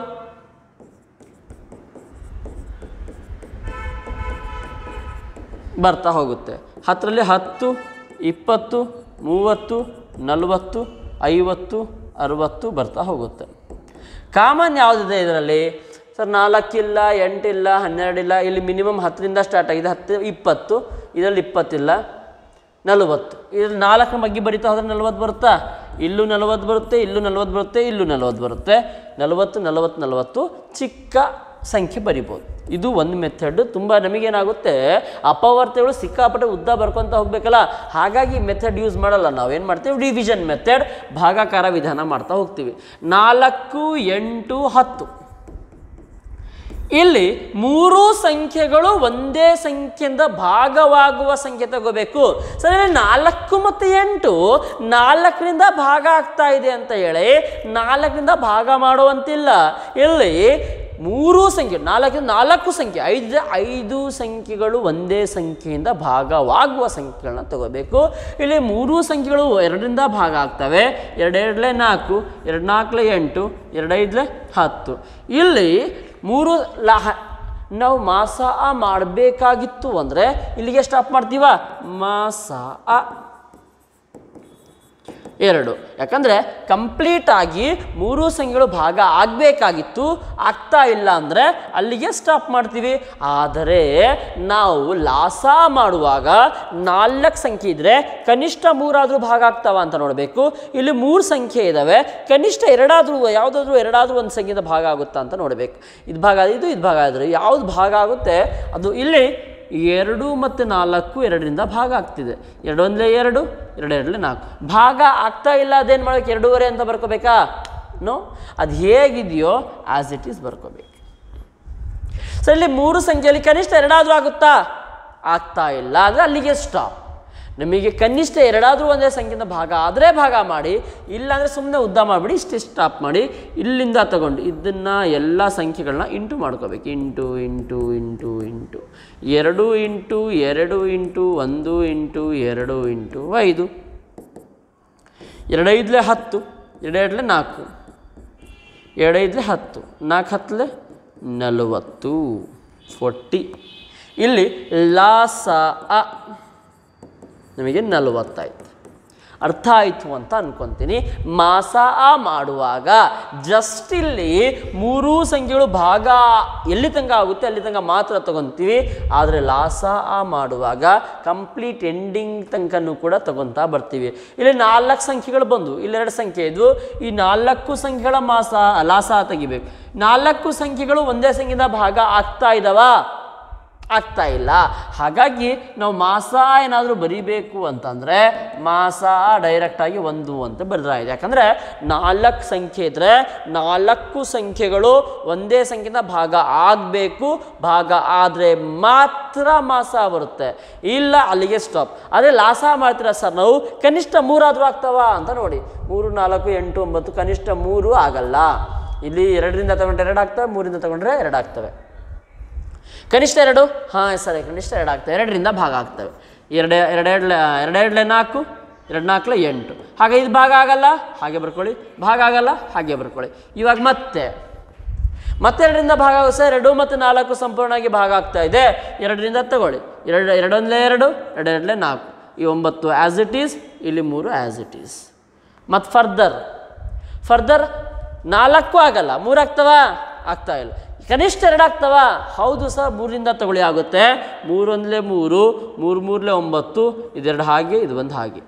ಬರ್ತಾ ಹೋಗುತ್ತೆ ಹತ್ತರಲ್ಲಿ ಹತ್ತು ಇಪ್ಪತ್ತು ಮೂವತ್ತು ನಲವತ್ತು ಐವತ್ತು ಅರುವತ್ತು ಬರ್ತಾ ಹೋಗುತ್ತೆ ಕಾಮನ್ ಯಾವುದಿದೆ ಇದರಲ್ಲಿ ಸರ್ ನಾಲ್ಕಿಲ್ಲ ಎಂಟಿಲ್ಲ ಹನ್ನೆರಡಿಲ್ಲ ಇಲ್ಲಿ ಮಿನಿಮಮ್ ಹತ್ತರಿಂದ ಸ್ಟಾರ್ಟ್ ಆಗಿದೆ ಹತ್ತು ಇಪ್ಪತ್ತು ಇದರಲ್ಲಿ ಇಪ್ಪತ್ತಿಲ್ಲ ನಲವತ್ತು ಇದ್ರಲ್ಲಿ ನಾಲ್ಕು ಮಗ್ಗಿ ಬರಿತಾ ಹೋದ್ರೆ ನಲವತ್ತು ಬರುತ್ತಾ ಇಲ್ಲೂ ನಲವತ್ತು ಬರುತ್ತೆ ಇಲ್ಲೂ ನಲವತ್ತು ಬರುತ್ತೆ ಇಲ್ಲೂ ನಲವತ್ತು ಬರುತ್ತೆ ನಲವತ್ತು ನಲವತ್ತು ನಲವತ್ತು ಚಿಕ್ಕ ಸಂಖ್ಯೆ ಬರಿಬೋದು ಇದು ಒಂದು ಮೆಥಡ್ ತುಂಬ ನಮಗೇನಾಗುತ್ತೆ ಅಪವರ್ತ್ಯಗಳು ಸಿಕ್ಕಾಪಟ್ಟೆ ಉದ್ದ ಬರ್ಕೊತ ಹೋಗ್ಬೇಕಲ್ಲ ಹಾಗಾಗಿ ಮೆಥಡ್ ಯೂಸ್ ಮಾಡಲ್ಲ ನಾವು ಏನು ಮಾಡ್ತೀವಿ ಡಿವಿಷನ್ ಮೆಥಡ್ ಭಾಗಾಕಾರ ವಿಧಾನ ಮಾಡ್ತಾ ಹೋಗ್ತೀವಿ ನಾಲ್ಕು ಎಂಟು ಹತ್ತು ಇಲ್ಲಿ ಮೂರೂ ಸಂಖ್ಯೆಗಳು ಒಂದೇ ಸಂಖ್ಯೆಯಿಂದ ಭಾಗವಾಗುವ ಸಂಖ್ಯೆ ತಗೋಬೇಕು ಸರಿ ಇಲ್ಲಿ ನಾಲ್ಕು ಮತ್ತು ಎಂಟು ನಾಲ್ಕರಿಂದ ಭಾಗ ಆಗ್ತಾ ಇದೆ ಅಂತ ಹೇಳಿ ನಾಲ್ಕರಿಂದ ಭಾಗ ಮಾಡುವಂತಿಲ್ಲ ಇಲ್ಲಿ ಮೂರೂ ಸಂಖ್ಯೆ ನಾಲ್ಕರಿಂದ ನಾಲ್ಕು ಸಂಖ್ಯೆ ಐದು ಐದು ಸಂಖ್ಯೆಗಳು ಒಂದೇ ಸಂಖ್ಯೆಯಿಂದ ಭಾಗವಾಗುವ ಸಂಖ್ಯೆಗಳನ್ನ ತಗೋಬೇಕು ಇಲ್ಲಿ ಮೂರೂ ಸಂಖ್ಯೆಗಳು ಎರಡರಿಂದ ಭಾಗ ಆಗ್ತವೆ ಎರಡೆರಡಲೆ ನಾಲ್ಕು ಎರಡು ನಾಲ್ಕಲೆ ಎಂಟು ಎರಡೈದಲೆ ಹತ್ತು ಇಲ್ಲಿ ಮೂರು ಲಾ ನಾವು ಮಾಸ ಆ ಮಾಡಬೇಕಾಗಿತ್ತು ಅಂದರೆ ಇಲ್ಲಿಗೆ ಸ್ಟಾಪ್ ಮಾಡ್ತೀವ ಮಾಸ ಆ ಎರಡು ಯಾಕಂದರೆ ಕಂಪ್ಲೀಟ್ ಆಗಿ ಮೂರು ಸಂಖ್ಯೆಗಳು ಭಾಗ ಆಗಬೇಕಾಗಿತ್ತು ಆಗ್ತಾ ಇಲ್ಲ ಅಂದರೆ ಅಲ್ಲಿಗೆ ಸ್ಟಾಪ್ ಮಾಡ್ತೀವಿ ಆದರೆ ನಾವು ಲಾಸ ಮಾಡುವಾಗ ನಾಲ್ಕು ಸಂಖ್ಯೆ ಇದ್ದರೆ ಕನಿಷ್ಠ ಮೂರಾದರೂ ಭಾಗ ಆಗ್ತಾವ ಅಂತ ನೋಡಬೇಕು ಇಲ್ಲಿ ಮೂರು ಸಂಖ್ಯೆ ಇದ್ದಾವೆ ಕನಿಷ್ಠ ಎರಡಾದರೂ ಯಾವುದಾದ್ರೂ ಎರಡಾದರೂ ಒಂದು ಸಂಖ್ಯೆಯಿಂದ ಭಾಗ ಆಗುತ್ತಾ ಅಂತ ನೋಡಬೇಕು ಇದು ಭಾಗ ಇದು ಇದು ಭಾಗ ಆದರೆ ಯಾವುದು ಭಾಗ ಆಗುತ್ತೆ ಅದು ಇಲ್ಲಿ ಎರಡು ಮತ್ತು ನಾಲ್ಕು ಎರಡರಿಂದ ಭಾಗ ಆಗ್ತಿದೆ ಎರಡು ಒಂದಲೇ ಎರಡು ಎರಡು ಎರಡಲೇ ನಾಲ್ಕು ಭಾಗ ಆಗ್ತಾ ಇಲ್ಲ ಅದೇನು ಮಾಡಬೇಕು ಎರಡೂವರೆ ಅಂತ ಬರ್ಕೋಬೇಕಾ ನೋ ಅದು ಹೇಗಿದೆಯೋ ಆ್ಯಸ್ ಇಟ್ ಈಸ್ ಬರ್ಕೋಬೇಕು ಸೊ ಇಲ್ಲಿ ಮೂರು ಸಂಖ್ಯೆಯಲ್ಲಿ ಕನಿಷ್ಠ ಎರಡಾದರೂ ಆಗುತ್ತಾ ಆಗ್ತಾ ಇಲ್ಲ ಅಂದರೆ ಅಲ್ಲಿಗೆ ಸ್ಟಾಪ್ ನಮಗೆ ಕನಿಷ್ಠ ಎರಡಾದರೂ ಒಂದೇ ಸಂಖ್ಯೆಯಿಂದ ಭಾಗ ಆದರೆ ಭಾಗ ಮಾಡಿ ಇಲ್ಲಾಂದರೆ ಸುಮ್ಮನೆ ಉದ್ದ ಮಾಡಿಬಿಡಿ ಇಷ್ಟೇ ಸ್ಟಾಪ್ ಮಾಡಿ ಇಲ್ಲಿಂದ ತಗೊಂಡು ಇದನ್ನು ಎಲ್ಲ ಸಂಖ್ಯೆಗಳನ್ನ ಇಂಟು ಮಾಡ್ಕೋಬೇಕು ಇಂಟು ಇಂಟು ಇಂಟು ಇಂಟು ಎರಡು ಇಂಟು ಎರಡು ಇಂಟು ಒಂದು ಇಂಟು ಎರಡು ಇಂಟು ಐದು ಎರಡೈದಲೆ ಹತ್ತು ಎರಡೆರಡಲೆ ನಾಲ್ಕು ಎರಡೈದಲೆ ಹತ್ತು ನಾಲ್ಕು ಹತ್ತಲೆ ನಲವತ್ತು ಫೋರ್ಟಿ ಇಲ್ಲಿ ಲಾಸ ಅ ನಮಗೆ ನಲವತ್ತಾಯ್ತು ಅರ್ಥ ಆಯಿತು ಅಂತ ಅನ್ಕೊತೀನಿ ಮಾಸ ಆ ಮಾಡುವಾಗ ಜಸ್ಟ್ ಇಲ್ಲಿ ಮೂರೂ ಸಂಖ್ಯೆಗಳು ಭಾಗ ಎಲ್ಲಿ ತನಕ ಆಗುತ್ತೆ ಅಲ್ಲಿ ತನಕ ಮಾತ್ರ ತಗೊತೀವಿ ಆದರೆ ಲಾಸ ಆ ಮಾಡುವಾಗ ಕಂಪ್ಲೀಟ್ ಎಂಡಿಂಗ್ ತನಕನೂ ಕೂಡ ತಗೊತಾ ಬರ್ತೀವಿ ಇಲ್ಲಿ ನಾಲ್ಕು ಸಂಖ್ಯೆಗಳು ಬಂದು ಇಲ್ಲಿ ಎರಡು ಸಂಖ್ಯೆ ಇದ್ವು ಈ ನಾಲ್ಕು ಸಂಖ್ಯೆಗಳ ಮಾಸ ಲಾಸ ತೆಗಿಬೇಕು ನಾಲ್ಕು ಸಂಖ್ಯೆಗಳು ಒಂದೇ ಸಂಖ್ಯೆಯಿಂದ ಭಾಗ ಆಗ್ತಾ ಇದ್ದಾವಾ ಆಗ್ತಾ ಇಲ್ಲ ಹಾಗಾಗಿ ನಾವು ಮಾಸ ಏನಾದರೂ ಬರಿಬೇಕು ಅಂತಂದರೆ ಮಾಸ ಡೈರೆಕ್ಟಾಗಿ ಒಂದು ಅಂತ ಬರೆದ್ರಾಯ್ತು ಯಾಕಂದರೆ ನಾಲ್ಕು ಸಂಖ್ಯೆ ಇದ್ದರೆ ನಾಲ್ಕು ಸಂಖ್ಯೆಗಳು ಒಂದೇ ಸಂಖ್ಯೆಯಿಂದ ಭಾಗ ಆಗಬೇಕು ಭಾಗ ಆದರೆ ಮಾತ್ರ ಮಾಸ ಬರುತ್ತೆ ಇಲ್ಲ ಅಲ್ಲಿಗೆ ಸ್ಟಾಪ್ ಅದೇ ಲಾಸ ಮಾಡ್ತೀರಾ ಸರ್ ನಾವು ಕನಿಷ್ಠ ಮೂರಾದರೂ ಆಗ್ತಾವ ಅಂತ ನೋಡಿ ಮೂರು ನಾಲ್ಕು ಎಂಟು ಒಂಬತ್ತು ಕನಿಷ್ಠ ಮೂರು ಆಗಲ್ಲ ಇಲ್ಲಿ ಎರಡರಿಂದ ತಗೊಂಡ್ರೆ ಎರಡು ಆಗ್ತವೆ ಮೂರಿಂದ ತಗೊಂಡ್ರೆ ಎರಡು ಆಗ್ತವೆ ಕನಿಷ್ಠ ಎರಡು ಹಾಂ ಸರಿ ಕನಿಷ್ಠ ಎರಡು ಆಗ್ತವೆ ಎರಡರಿಂದ ಭಾಗ ಆಗ್ತವೆ ಎರಡು ಎರಡೆರಡ್ಲೆ ಎರಡೆರಡ್ಲೆ ನಾಲ್ಕು ಎರಡು ನಾಲ್ಕಲೆ ಎಂಟು ಹಾಗೆ ಇದು ಭಾಗ ಆಗಲ್ಲ ಹಾಗೆ ಬರ್ಕೊಳ್ಳಿ ಭಾಗ ಆಗಲ್ಲ ಹಾಗೆ ಬರ್ಕೊಳ್ಳಿ ಇವಾಗ ಮತ್ತೆ ಮತ್ತೆರಡರಿಂದ ಭಾಗ ಆಗುತ್ತೆ ಸರ್ ಎರಡು ಮತ್ತು ನಾಲ್ಕು ಸಂಪೂರ್ಣವಾಗಿ ಭಾಗ ಆಗ್ತಾ ಇದೆ ಎರಡರಿಂದ ತಗೊಳ್ಳಿ ಎರಡು ಎರಡೊಂದಲೇ ಎರಡು ಎರಡೆರಡಲೇ ನಾಲ್ಕು ಈ ಒಂಬತ್ತು ಆ್ಯಸ್ ಇಟ್ ಈಸ್ ಇಲ್ಲಿ ಮೂರು ಆ್ಯಸ್ ಇಟ್ ಈಸ್ ಮತ್ತು ಫರ್ದರ್ ಫರ್ದರ್ ನಾಲ್ಕು ಆಗಲ್ಲ ಮೂರು ಆಗ್ತವಾ ಆಗ್ತಾ ಇಲ್ಲ ಕನಿಷ್ಠ ಎರಡು ಆಗ್ತವ ಹೌದು ಸರ್ ಮೂರಿಂದ ತಗೊಳ್ಳಿ ಆಗುತ್ತೆ ಮೂರೊಂದಲೇ ಮೂರು ಮೂರು ಮೂರಲೇ ಒಂಬತ್ತು ಇದೆರಡು ಹಾಗೆ ಇದು ಒಂದು ಹಾಗೆ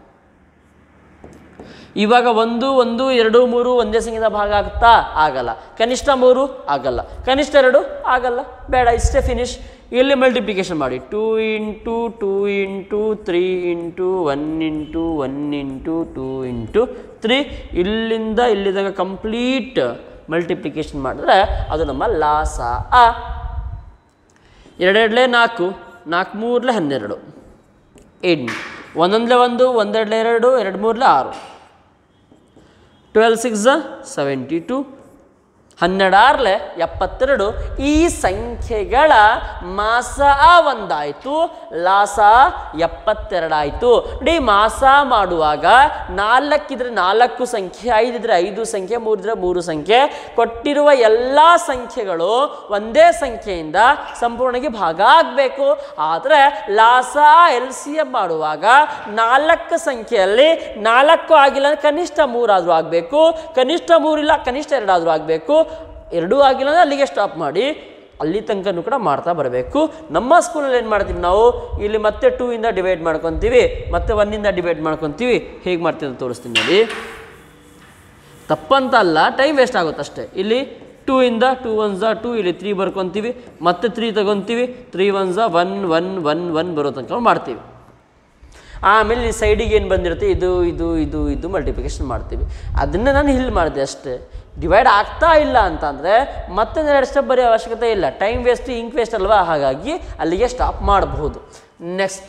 ಇವಾಗ ಒಂದು ಒಂದು ಎರಡು ಮೂರು ಒಂದೇ ಸಂಖ್ಯೆದ ಭಾಗ ಆಗುತ್ತಾ ಆಗಲ್ಲ ಕನಿಷ್ಠ ಮೂರು ಆಗಲ್ಲ ಕನಿಷ್ಠ ಎರಡು ಆಗಲ್ಲ ಬೇಡ ಇಷ್ಟೇ ಫಿನಿಶ್ ಇಲ್ಲಿ ಮಲ್ಟಿಪ್ಲಿಕೇಶನ್ ಮಾಡಿ two into two into three into one into one into two into three ಇಲ್ಲಿಂದ ಇಲ್ಲಿದಾಗ ಕಂಪ್ಲೀಟ್ ಮಲ್ಟಿಪ್ಲಿಕೇಶನ್ ಮಾಡಿದ್ರೆ ಅದು ನಮ್ಮ ಲಾಸ ಆ ಎರಡೆರಡಲೇ ನಾಲ್ಕು ನಾಲ್ಕು ಮೂರಲೆ ಹನ್ನೆರಡು ಎಂಟು ಒಂದೊಂದಲೇ ಒಂದು ಒಂದೆರಡಲೇ ಎರಡು ಎರಡು ಮೂರಲೆ ಆರು ಟ್ವೆಲ್ ಸಿಕ್ಸ್ ಸೆವೆಂಟಿ ಟು ಹನ್ನೆರಡಾರ್ಲೆ ಎಪ್ಪತ್ತೆರಡು ಈ ಸಂಖ್ಯೆಗಳ ಮಾಸ ಒಂದಾಯಿತು ಲಾಸ ಎಪ್ಪತ್ತೆರಡಾಯಿತು ನೋಡಿ ಮಾಸ ಮಾಡುವಾಗ ನಾಲ್ಕಿದ್ರೆ ನಾಲ್ಕು ಸಂಖ್ಯೆ ಐದಿದ್ರೆ ಐದು ಸಂಖ್ಯೆ ಮೂರಿದ್ರೆ ಮೂರು ಸಂಖ್ಯೆ ಕೊಟ್ಟಿರುವ ಎಲ್ಲ ಸಂಖ್ಯೆಗಳು ಒಂದೇ ಸಂಖ್ಯೆಯಿಂದ ಸಂಪೂರ್ಣವಾಗಿ ಭಾಗ ಆಗಬೇಕು ಆದರೆ ಲಾಸ ಎಲ್ ಸಿ ಎಂ ಮಾಡುವಾಗ ನಾಲ್ಕು ಸಂಖ್ಯೆಯಲ್ಲಿ ನಾಲ್ಕು ಆಗಿಲ್ಲ ಅಂದ್ರೆ ಕನಿಷ್ಠ ಮೂರಾದರೂ ಆಗಬೇಕು ಕನಿಷ್ಠ ಮೂರಿಲ್ಲ ಕನಿಷ್ಠ ಎರಡಾದರೂ ಆಗಬೇಕು ಎರಡೂ ಆಗಿಲ್ಲ ಅಂದರೆ ಅಲ್ಲಿಗೆ ಸ್ಟಾಪ್ ಮಾಡಿ ಅಲ್ಲಿ ತನಕನೂ ಕೂಡ ಮಾಡ್ತಾ ಬರಬೇಕು ನಮ್ಮ ಸ್ಕೂಲಲ್ಲಿ ಏನು ಮಾಡ್ತೀವಿ ನಾವು ಇಲ್ಲಿ ಮತ್ತೆ ಟೂ ಇಂದ ಡಿವೈಡ್ ಮಾಡ್ಕೊತೀವಿ ಮತ್ತೆ ಒನ್ನಿಂದ ಡಿವೈಡ್ ಮಾಡ್ಕೊತೀವಿ ಹೇಗೆ ಮಾಡ್ತೀವಿ ಅಂತ ತೋರಿಸ್ತೀನಿ ನೋಡಿ ತಪ್ಪಂತ ಅಲ್ಲ ಟೈಮ್ ವೇಸ್ಟ್ ಆಗುತ್ತೆ ಅಷ್ಟೇ ಇಲ್ಲಿ ಟೂ ಇಂದ ಟೂ ಒನ್ ಝಾ ಟೂ ಇಲ್ಲಿ ತ್ರೀ ಬರ್ಕೊತೀವಿ ಮತ್ತೆ ತ್ರೀ ತಗೊತೀವಿ ತ್ರೀ ಒನ್ ಝಾ ಒನ್ ಒನ್ ಒನ್ ಒನ್ ಬರೋ ತನಕ ಮಾಡ್ತೀವಿ ಆಮೇಲೆ ಈ ಸೈಡಿಗೆ ಏನು ಬಂದಿರುತ್ತೆ ಇದು ಇದು ಇದು ಇದು ಮಲ್ಟಿಪ್ಲಿಕೇಶನ್ ಮಾಡ್ತೀವಿ ಅದನ್ನು ನಾನು ಇಲ್ಲಿ ಮಾಡಿದೆ ಅಷ್ಟೇ ಡಿವೈಡ್ ಆಗ್ತಾ ಇಲ್ಲ ಅಂತಂದರೆ ಮತ್ತೆ ಎರಡು ಸ್ಟೆಪ್ ಬರೆಯೋ ಅವಶ್ಯಕತೆ ಇಲ್ಲ ಟೈಮ್ ವೇಸ್ಟ್ ಇಂಕ್ ವೇಸ್ಟ್ ಅಲ್ವಾ ಹಾಗಾಗಿ ಅಲ್ಲಿಗೆ ಸ್ಟಾಪ್ ಮಾಡಬಹುದು next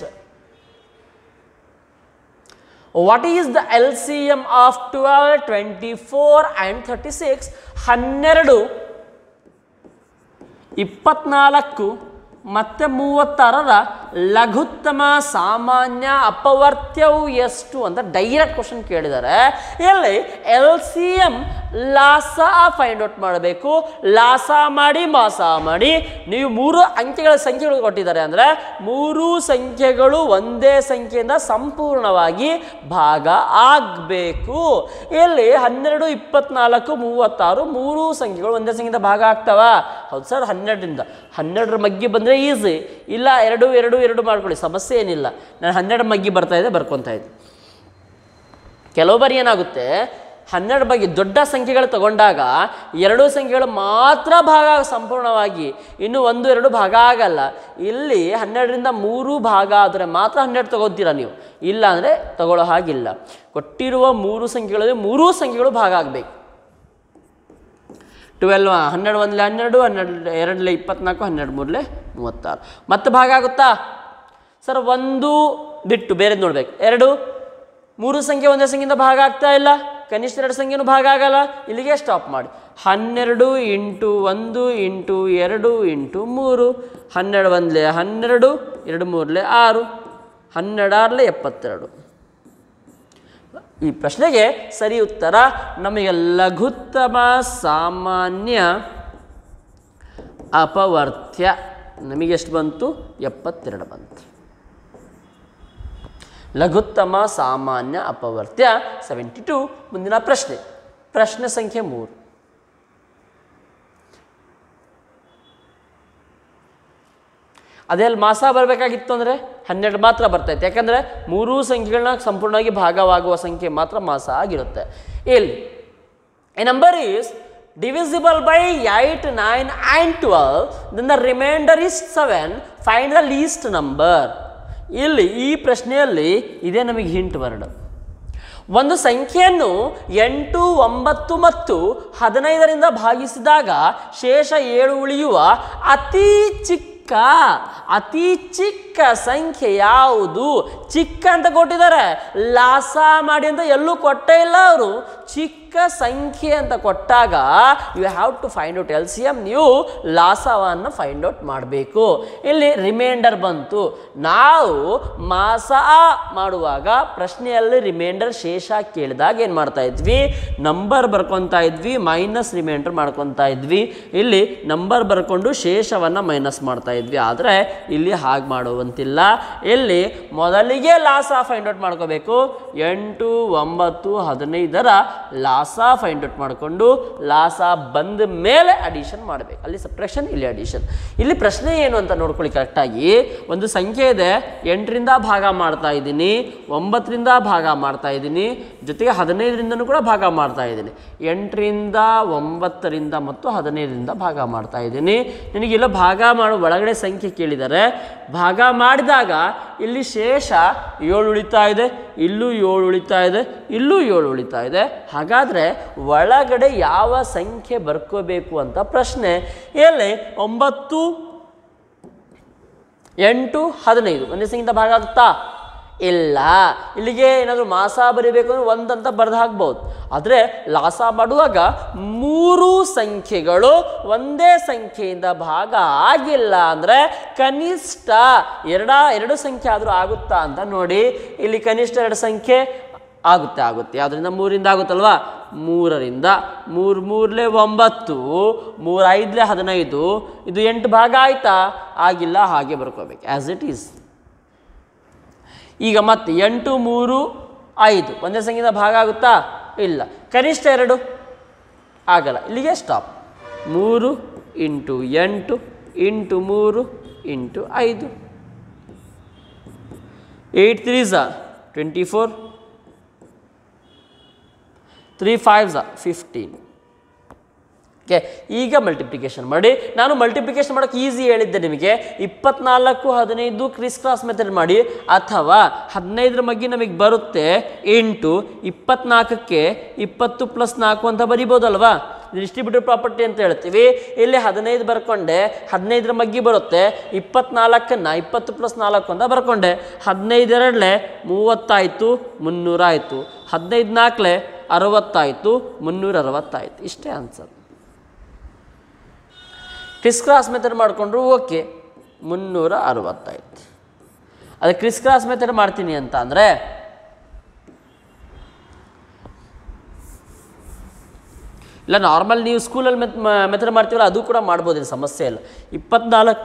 what is the L C M of twelve twenty four and thirty six ಹನ್ನೆರಡು ಇಪ್ಪತ್ನಾಲ್ಕು ಮತ್ತು ಮೂವತ್ತಾರರ ಲಘುತ್ತಮ ಸಾಮಾನ್ಯ ಅಪವರ್ತ್ಯವು ಎಷ್ಟು ಅಂತ ಡೈರೆಕ್ಟ್ ಕ್ವಶನ್ ಕೇಳಿದ್ದಾರೆ ಇಲ್ಲಿ ಎಲ್ ಸಿ ಎಮ್ ಲಾಸ ಫೈಂಡ್ ಔಟ್ ಮಾಡಬೇಕು ಲಾಸ ಮಾಡಿ ಮಾಸ ಮಾಡಿ ನೀವು ಮೂರು ಅಂಕೆಗಳ ಸಂಖ್ಯೆಗಳು ಕೊಟ್ಟಿದ್ದಾರೆ ಅಂದರೆ ಮೂರು ಸಂಖ್ಯೆಗಳು ಒಂದೇ ಸಂಖ್ಯೆಯಿಂದ ಸಂಪೂರ್ಣವಾಗಿ ಭಾಗ ಆಗಬೇಕು ಇಲ್ಲಿ ಹನ್ನೆರಡು ಇಪ್ಪತ್ನಾಲ್ಕು ಮೂವತ್ತಾರು ಮೂರು ಸಂಖ್ಯೆಗಳು ಒಂದೇ ಸಂಖ್ಯೆಯಿಂದ ಭಾಗ ಆಗ್ತಾವ ಹೌದು ಸರ್ ಹನ್ನೆರಡರಿಂದ ಹನ್ನೆರಡರ ಮಗ್ಗಿ ಬಂದರೆ ಈಸಿ ಇಲ್ಲ ಎರಡು ಎರಡು ಎರಡು ಮಾಡ್ಕೊಳ್ಳಿ ಸಮಸ್ಯೆ ಏನಿಲ್ಲ ನಾನು ಹನ್ನೆರಡು ಮಗ್ಗಿ ಬರ್ತಾ ಇದೆ ಬರ್ಕೊತಾ ಇದ್ದೆ ಕೆಲವು ಬಾರಿ ಏನಾಗುತ್ತೆ ಹನ್ನೆರಡು ಬಗ್ಗೆ ದೊಡ್ಡ ಸಂಖ್ಯೆಗಳು ತಗೊಂಡಾಗ ಎರಡು ಸಂಖ್ಯೆಗಳು ಮಾತ್ರ ಭಾಗ ಆಗ- ಸಂಪೂರ್ಣವಾಗಿ ಇನ್ನು ಒಂದು ಎರಡು ಭಾಗ ಆಗಲ್ಲ ಇಲ್ಲಿ ಹನ್ನೆರಡರಿಂದ ಮೂರು ಭಾಗ ಆದರೆ ಮಾತ್ರ ಹನ್ನೆರಡು ತಗೋತೀರಾ ನೀವು ಇಲ್ಲ ಅಂದರೆ ತಗೊಳ್ಳೋ ಹಾಗಿಲ್ಲ ಕೊಟ್ಟಿರುವ ಮೂರು ಸಂಖ್ಯೆಗಳಲ್ಲಿ ಮೂರೂ ಸಂಖ್ಯೆಗಳು ಭಾಗ ಆಗಬೇಕು ಟ್ವೆಲ್ವ್ ಹನ್ನೆರಡು ಒಂದಲೇ ಹನ್ನೆರಡು ಹನ್ನೆರಡು ಎರಡಲೇ ಇಪ್ಪತ್ನಾಲ್ಕು ಹನ್ನೆರಡು ಮೂರಲೇ ಮೂವತ್ತಾರು ಮತ್ತೆ ಭಾಗ ಆಗುತ್ತಾ ಸರ್ ಒಂದು ಬಿಟ್ಟು ಬೇರೆ ನೋಡ್ಬೇಕು ಎರಡು ಮೂರು ಸಂಖ್ಯೆ ಒಂದೇ ಸಂಖ್ಯೆಯಿಂದ ಭಾಗ ಆಗ್ತಾ ಇಲ್ಲ ಕನಿಷ್ಠ ಎರಡು ಸಂಖ್ಯೆನೂ ಭಾಗ ಆಗಲ್ಲ ಇಲ್ಲಿಗೆ ಸ್ಟಾಪ್ ಮಾಡಿ ಹನ್ನೆರಡು ಇಂಟು ಒಂದು ಇಂಟು ಎರಡು ಇಂಟು ಮೂರು ಹನ್ನೆರಡು ಒಂದಲೇ ಹನ್ನೆರಡು ಎರಡು ಮೂರಲೇ ಆರು ಹನ್ನೆರಡಾರಲೇ ಎಪ್ಪತ್ತೆರಡು ಈ ಪ್ರಶ್ನೆಗೆ ಸರಿ ಉತ್ತರ ನಮಗೆ ಲಘುತ್ತಮ ಸಾಮಾನ್ಯ ಅಪವರ್ತ್ಯ ನಮಗೆ ಎಷ್ಟು ಬಂತು ಎಪ್ಪತ್ತೆರಡು ಬಂತು ಲಘುತ್ತಮ ಸಾಮಾನ್ಯ ಅಪವರ್ತ್ಯ ಸೆವೆಂಟಿ ಟು ಮುಂದಿನ ಪ್ರಶ್ನೆ ಪ್ರಶ್ನೆ ಸಂಖ್ಯೆ ಮೂರು ಅದೇ ಅಲ್ಲಿ ಮಾಸ ಬರಬೇಕಾಗಿತ್ತು ಅಂದರೆ ಹನ್ನೆರಡು ಮಾತ್ರ ಬರ್ತೈತೆ ಯಾಕಂದರೆ ಮೂರೂ ಸಂಖ್ಯೆಗಳನ್ನ ಸಂಪೂರ್ಣವಾಗಿ ಭಾಗವಾಗುವ ಸಂಖ್ಯೆ ಮಾತ್ರ ಮಾಸ ಆಗಿರುತ್ತೆ ಇಲ್ಲಿ a number is divisible by 8, 9 and 12, then the remainder is 7. Find the least number. ಇಲ್ಲಿ ಈ ಪ್ರಶ್ನೆಯಲ್ಲಿ ಇದೇ ನಮಗೆ ಹಿಂಟ್ ವರ್ಡ್ ಒಂದು ಸಂಖ್ಯೆಯನ್ನು ಎಂಟು ಒಂಬತ್ತು ಮತ್ತು ಹದಿನೈದರಿಂದ ಭಾಗಿಸಿದಾಗ ಶೇಷ ಏಳು ಉಳಿಯುವ ಅತಿ ಚಿಕ್ಕ ಅತಿ ಚಿಕ್ಕ ಸಂಖ್ಯೆ ಯಾವುದು ಚಿಕ್ಕ ಅಂತ ಕೊಟ್ಟಿದ್ದಾರೆ ಲಾಸ ಮಾಡಿ ಅಂತ ಎಲ್ಲೂ ಕೊಟ್ಟೇ ಇಲ್ಲ ಅವರು ಚಿಕ್ಕ ಸಂಖ್ಯೆ ಅಂತ ಕೊಟ್ಟಾಗ you have to find out L C M ನೀವು ಲಾಸವನ್ನು ಫೈಂಡ್ ಔಟ್ ಮಾಡಬೇಕು ಇಲ್ಲಿ ರಿಮೈಂಡರ್ ಬಂತು ನಾವು ಮಾಸ ಮಾಡುವಾಗ ಪ್ರಶ್ನೆಯಲ್ಲಿ ರಿಮೈಂಡರ್ ಶೇಷ ಕೇಳಿದಾಗ ಏನು ಮಾಡ್ತಾ ಇದ್ವಿ ನಂಬರ್ ಬರ್ಕೊತಾ ಇದ್ವಿ ಮೈನಸ್ ರಿಮೈಂಡರ್ ಮಾಡ್ಕೊತಾ ಇದ್ವಿ ಇಲ್ಲಿ ನಂಬರ್ ಬರ್ಕೊಂಡು ಶೇಷವನ್ನು ಮೈನಸ್ ಮಾಡ್ತಾ ಇದ್ವಿ ಆದರೆ ಇಲ್ಲಿ ಹಾಗೆ ಮಾಡುವಂತಿಲ್ಲ ಇಲ್ಲಿ ಮೊದಲಿಗೆ ಲಾಸ ಫೈಂಡ್ ಔಟ್ ಮಾಡ್ಕೋಬೇಕು ಎಂಟು ಒಂಬತ್ತು ಹದಿನೈದರ ಲಾಸ ಫೈಂಡ್ ಔಟ್ ಮಾಡಿಕೊಂಡು ಲಾಸ ಬಂದ ಮೇಲೆ ಅಡಿಷನ್ ಮಾಡಬೇಕು ಅಲ್ಲಿ ಸಪ್ರೇಷನ್ ಇಲ್ಲಿ ಅಡಿಷನ್ ಇಲ್ಲಿ ಪ್ರಶ್ನೆ ಏನು ಅಂತ ನೋಡ್ಕೊಳ್ಳಿ ಕರೆಕ್ಟಾಗಿ ಒಂದು ಸಂಖ್ಯೆ ಇದೆ ಎಂಟರಿಂದ ಭಾಗ ಮಾಡ್ತಾ ಇದ್ದೀನಿ ಒಂಬತ್ತರಿಂದ ಭಾಗ ಮಾಡ್ತಾ ಇದ್ದೀನಿ ಜೊತೆಗೆ ಹದಿನೈದರಿಂದನೂ ಕೂಡ ಭಾಗ ಮಾಡ್ತಾ ಇದ್ದೀನಿ ಎಂಟರಿಂದ ಒಂಬತ್ತರಿಂದ ಮತ್ತು ಹದಿನೈದರಿಂದ ಭಾಗ ಮಾಡ್ತಾ ಇದ್ದೀನಿ ನಿನಗೆಲ್ಲ ಭಾಗ ಮಾಡೋ ಒಳಗಡೆ ಸಂಖ್ಯೆ ಕೇಳಿದ್ದಾರೆ ಭಾಗ ಮಾಡಿದಾಗ ಇಲ್ಲಿ ಶೇಷ ಏಳು ಉಳಿತಾ ಇದೆ ಇಲ್ಲೂ ಏಳು ಉಳಿತಾ ಇದೆ ಇಲ್ಲೂ ಏಳು ಉಳಿತಾ ಇದೆ ಹಾಗಾದರೆ ಒಳಗಡೆ ಯಾವ ಸಂಖ್ಯೆ ಬರ್ಕೋಬೇಕು ಅಂತ ಪ್ರಶ್ನೆ ಎಲ್ಲಿ ಒಂಬತ್ತು ಎಂಟು ಹದಿನೈದು ಒಂದೇ ಸಂಖ್ಯೆಯಿಂದ ಭಾಗ ಆಗುತ್ತಾ ಇಲ್ಲ ಇಲ್ಲಿಗೆ ಏನಾದರೂ ಮಾಸ ಬರೀಬೇಕು ಅಂದ್ರೆ ಒಂದಂತ ಬರೆದು ಹಾಕ್ಬೋದು ಆದರೆ ಲಾಸ ಮಾಡುವಾಗ ಮೂರು ಸಂಖ್ಯೆಗಳು ಒಂದೇ ಸಂಖ್ಯೆಯಿಂದ ಭಾಗ ಆಗಿಲ್ಲ ಅಂದರೆ ಕನಿಷ್ಠ ಎರಡ ಎರಡು ಸಂಖ್ಯೆ ಆದರೂ ಆಗುತ್ತಾ ಅಂತ ನೋಡಿ ಇಲ್ಲಿ ಕನಿಷ್ಠ ಎರಡು ಸಂಖ್ಯೆ ಆಗುತ್ತೆ ಆಗುತ್ತೆ ಅದರಿಂದ ಮೂರಿಂದ ಆಗುತ್ತಲ್ವಾ ಮೂರರಿಂದ ಮೂರು ಮೂರಲೇ ಒಂಬತ್ತು ಮೂರು ಐದಲೇ ಹದಿನೈದು ಇದು ಎಂಟು ಭಾಗ ಆಯ್ತಾ ಆಗಿಲ್ಲ ಹಾಗೆ ಬರ್ಕೋಬೇಕು ಆ್ಯಸ್ ಇಟ್ ಈಸ್ ಈಗ ಮತ್ತೆ ಎಂಟು ಮೂರು ಐದು ಒಂದೇ ಸಂಖ್ಯೆಯಿಂದ ಭಾಗ ಆಗುತ್ತಾ ಇಲ್ಲ ಕನಿಷ್ಠ ಎರಡು ಆಗಲ್ಲ ಇಲ್ಲಿಗೆ ಸ್ಟಾಪ್ ಮೂರು ಇಂಟು ಎಂಟು ಇಂಟು ಮೂರು ಇಂಟು ಐದು ಏಯ್ಟ್ ತ್ರೀ ಝಾ ಟ್ವೆಂಟಿ ಫೋರ್ ತ್ರೀ ಫೈವ್ ಝಾ ಫಿಫ್ಟೀನ್ ಓಕೆ ಈಗ ಮಲ್ಟಿಪ್ಲಿಕೇಶನ್ ಮಾಡಿ ನಾನು ಮಲ್ಟಿಪ್ಲಿಕೇಶನ್ ಮಾಡೋಕ್ಕೆ ಈಸಿ ಹೇಳಿದ್ದೆ ನಿಮಗೆ ಇಪ್ಪತ್ನಾಲ್ಕು ಹದಿನೈದು ಕ್ರಿಸ್ ಕ್ರಾಸ್ ಮೆಥಡ್ ಮಾಡಿ ಅಥವಾ ಹದಿನೈದರ ಮಗ್ಗಿ ನಮಗೆ ಬರುತ್ತೆ ಎಂಟು ಇಪ್ಪತ್ನಾಲ್ಕಕ್ಕೆ ಇಪ್ಪತ್ತು ಪ್ಲಸ್ ನಾಲ್ಕು ಅಂತ ಬರಿಬೋದಲ್ವಾ ಡಿಸ್ಟ್ರಿಬ್ಯೂಟಿವ್ ಪ್ರಾಪರ್ಟಿ ಅಂತ ಹೇಳ್ತೀವಿ ಇಲ್ಲಿ ಹದಿನೈದು ಬರ್ಕೊಂಡೆ ಹದಿನೈದರ ಮಗ್ಗಿ ಬರುತ್ತೆ ಇಪ್ಪತ್ನಾಲ್ಕನ್ನು ಇಪ್ಪತ್ತು ಪ್ಲಸ್ ನಾಲ್ಕು ಅಂತ ಬರ್ಕೊಂಡೆ ಹದಿನೈದೆರಡಲೆ ಮೂವತ್ತಾಯಿತು ಮುನ್ನೂರ ಆಯಿತು ಹದಿನೈದು ನಾಲ್ಕಲೆ ಅರವತ್ತಾಯಿತು ಮುನ್ನೂರ ಅರವತ್ತಾಯಿತು ಇಷ್ಟೇ ಆನ್ಸರ್ ಕ್ರಿಸ್ ಕ್ರಾಸ್ ಮೆಥಡ್ ಮಾಡಿಕೊಂಡ್ರು ಓಕೆ ಮುನ್ನೂರ ಅರವತ್ತಾಯ್ತು ಅದು ಕ್ರಿಸ್ ಕ್ರಾಸ್ ಮೆಥಡ್ ಮಾಡ್ತೀನಿ ಅಂತ ಅಂದರೆ ಇಲ್ಲ ನಾರ್ಮಲ್ ನೀವು ಸ್ಕೂಲಲ್ಲಿ ಮೆತ್ ಮೆಥಡ್ ಮಾಡ್ತೀವಲ್ಲ ಅದು ಕೂಡ ಮಾಡ್ಬೋದು ಇದು ಸಮಸ್ಯೆ ಇಲ್ಲ ಇಪ್ಪತ್ನಾಲ್ಕು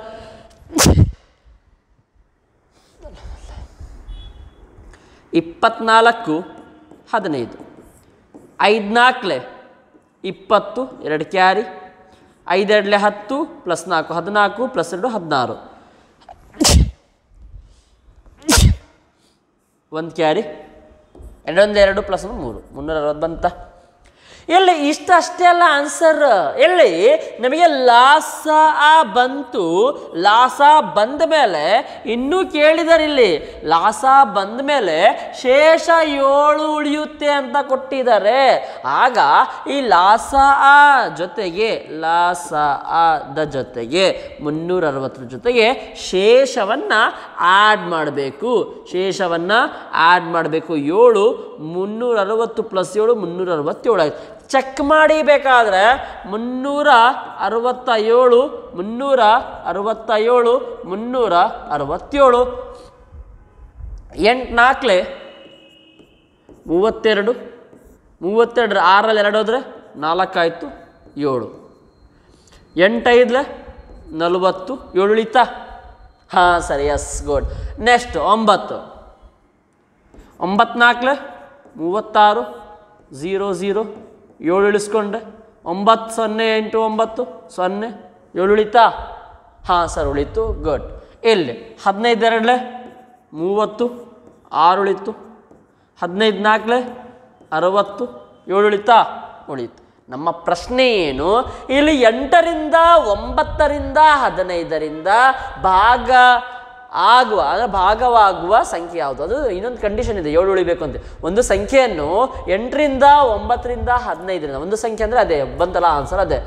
ಇಪ್ಪತ್ನಾಲ್ಕು ಹದಿನೈದು ಐದ್ನಾಲ್ಕಲೆ ಇಪ್ಪತ್ತು ಎರಡು ಕ್ಯಾರಿ ಐದೆರಡಲೆ ಹತ್ತು ಪ್ಲಸ್ ನಾಲ್ಕು ಹದಿನಾಲ್ಕು ಪ್ಲಸ್ ಎರಡು ಹದಿನಾರು ಒಂದು ಕ್ಯಾರಿ ಎರಡೊಂದು ಎರಡು ಪ್ಲಸ್ ಒಂದು ಮೂರು ಮುನ್ನೂರ ಅರವತ್ತು ಬಂತ ಎಲ್ಲಿ ಇಷ್ಟಷ್ಟೇ ಅಲ್ಲ ಆನ್ಸರ್ ಎಲ್ಲಿ ನಮಗೆ ಲಾಸ ಆ ಬಂತು ಲಾಸ ಬಂದ ಮೇಲೆ ಇನ್ನೂ ಕೇಳಿದಾರೆ ಇಲ್ಲಿ ಲಾಸ ಬಂದ ಮೇಲೆ ಶೇಷ ಏಳು ಉಳಿಯುತ್ತೆ ಅಂತ ಕೊಟ್ಟಿದ್ದಾರೆ ಆಗ ಈ ಲಾಸ ಆ ಜೊತೆಗೆ ಲಾಸ ಆ ದ ಜೊತೆಗೆ ಮುನ್ನೂರ ಅರವತ್ತರ ಜೊತೆಗೆ ಶೇಷವನ್ನು ಆ್ಯಡ್ ಮಾಡಬೇಕು ಶೇಷವನ್ನು ಆ್ಯಡ್ ಮಾಡಬೇಕು ಏಳು ಮುನ್ನೂರ ಅರವತ್ತು ಪ್ಲಸ್ ಏಳು ಮುನ್ನೂರ ಅರವತ್ತೇಳು ಆಯ್ತು ಚೆಕ್ ಮಾಡಿ ಬೇಕಾದ್ರೆ ಮುನ್ನೂರ ಅರವತ್ತ ಏಳು ಮುನ್ನೂರ ಅರವತ್ತ ಏಳು ಮುನ್ನೂರ ಅರವತ್ತೇಳು ಎಂಟು ನಾಲ್ಕಲೆ ಮೂವತ್ತೆರಡು ಮೂವತ್ತೆರಡರ ಆರಲ್ಲಿ ಎರಡು ಹೋದರೆ ನಾಲ್ಕಾಯಿತು ಏಳು ಎಂಟೈದ್ಲೆ ನಲವತ್ತು ಏಳು ಉಳಿತಾ ಹಾಂ ಸರಿ ಎಸ್ ಗುಡ್ ನೆಕ್ಸ್ಟ್ ಒಂಬತ್ತು ಒಂಬತ್ನಾಲ್ಕಲೆ ಮೂವತ್ತಾರು ಝೀರೋ ಝೀರೋ ಏಳು ಇಳಿಸ್ಕೊಂಡೆ ಒಂಬತ್ತು ಸೊನ್ನೆ ಎಂಟು ಒಂಬತ್ತು ಸೊನ್ನೆ ಏಳು ಉಳಿತಾ ಹಾಂ ಸರ್ ಉಳಿತು ಗುಡ್ ಇಲ್ಲಿ ಹದಿನೈದು ಎರಡಲೆ ಮೂವತ್ತು ಆರು ಉಳಿತು ಹದಿನೈದು ನಾಲ್ಕಲೆ ಅರವತ್ತು ಏಳು ಉಳಿತಾ ಉಳಿತು ನಮ್ಮ ಪ್ರಶ್ನೆ ಏನು ಇಲ್ಲಿ ಎಂಟರಿಂದ ಒಂಬತ್ತರಿಂದ ಹದಿನೈದರಿಂದ ಭಾಗ ಆಗುವ ಅಂದರೆ ಭಾಗವಾಗುವ ಸಂಖ್ಯೆ ಯಾವುದು ಅದು ಇನ್ನೊಂದು ಕಂಡೀಷನ್ ಇದೆ ಏಳು ಉಳಿಬೇಕು ಅಂತ ಒಂದು ಸಂಖ್ಯೆಯನ್ನು ಎಂಟರಿಂದ ಒಂಬತ್ತರಿಂದ ಹದಿನೈದರಿಂದ ಒಂದು ಸಂಖ್ಯೆ ಅಂದರೆ ಅದೇ ಬಂತಲ್ಲ ಆನ್ಸರ್ ಅದೇ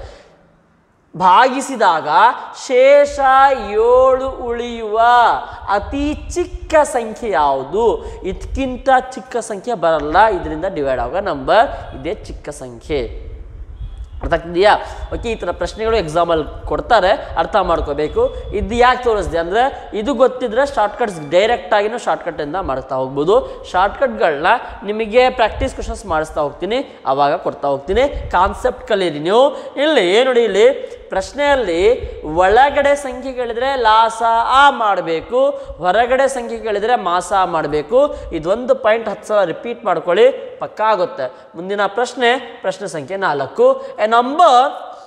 ಭಾಗಿಸಿದಾಗ ಶೇಷ ಏಳು ಉಳಿಯುವ ಅತಿ ಚಿಕ್ಕ ಸಂಖ್ಯೆ ಯಾವುದು ಇದಕ್ಕಿಂತ ಚಿಕ್ಕ ಸಂಖ್ಯೆ ಬರಲ್ಲ ಇದರಿಂದ ಡಿವೈಡ್ ಆಗೋ ನಂಬರ್ ಇದೇ ಚಿಕ್ಕ ಸಂಖ್ಯೆ ಅರ್ಥ ಆಗ್ತಿದೆಯಾ ಓಕೆ ಈ ಥರ ಪ್ರಶ್ನೆಗಳು ಎಕ್ಸಾಮಲ್ಲಿ ಕೊಡ್ತಾರೆ ಅರ್ಥ ಮಾಡ್ಕೋಬೇಕು ಇದು ಯಾಕೆ ತೋರಿಸ್ದೆ ಅಂದರೆ ಇದು ಗೊತ್ತಿದ್ರೆ ಶಾರ್ಟ್ಕಟ್ಸ್ ಡೈರೆಕ್ಟಾಗಿನೂ ಶಾರ್ಟ್ಕಟ್ಟಿಂದ ಮಾಡ್ತಾ ಹೋಗ್ಬೋದು ಶಾರ್ಟ್ಕಟ್ಗಳನ್ನ ನಿಮಗೆ ಪ್ರಾಕ್ಟೀಸ್ ಕ್ವಶನ್ಸ್ ಮಾಡಿಸ್ತಾ ಹೋಗ್ತೀನಿ ಆವಾಗ ಕೊಡ್ತಾ ಹೋಗ್ತೀನಿ ಕಾನ್ಸೆಪ್ಟ್ ಕಲೀರಿ ನೀವು ಇಲ್ಲಿ ನೋಡಿ ಇಲ್ಲಿ ಪ್ರಶ್ನೆಯಲ್ಲಿ ಒಳಗಡೆ ಸಂಖ್ಯೆಗಳಿದ್ರೆ ಲಾಸ ಆ ಮಾಡಬೇಕು ಹೊರಗಡೆ ಸಂಖ್ಯೆಗಳಿದ್ರೆ ಮಾಸ ಮಾಡಬೇಕು ಇದೊಂದು ಪಾಯಿಂಟ್ ಹತ್ತು ಸಲ ರಿಪೀಟ್ ಮಾಡ್ಕೊಳ್ಳಿ ಪಕ್ಕಾ ಆಗುತ್ತೆ ಮುಂದಿನ ಪ್ರಶ್ನೆ ಪ್ರಶ್ನೆ ಸಂಖ್ಯೆ ನಾಲ್ಕು a number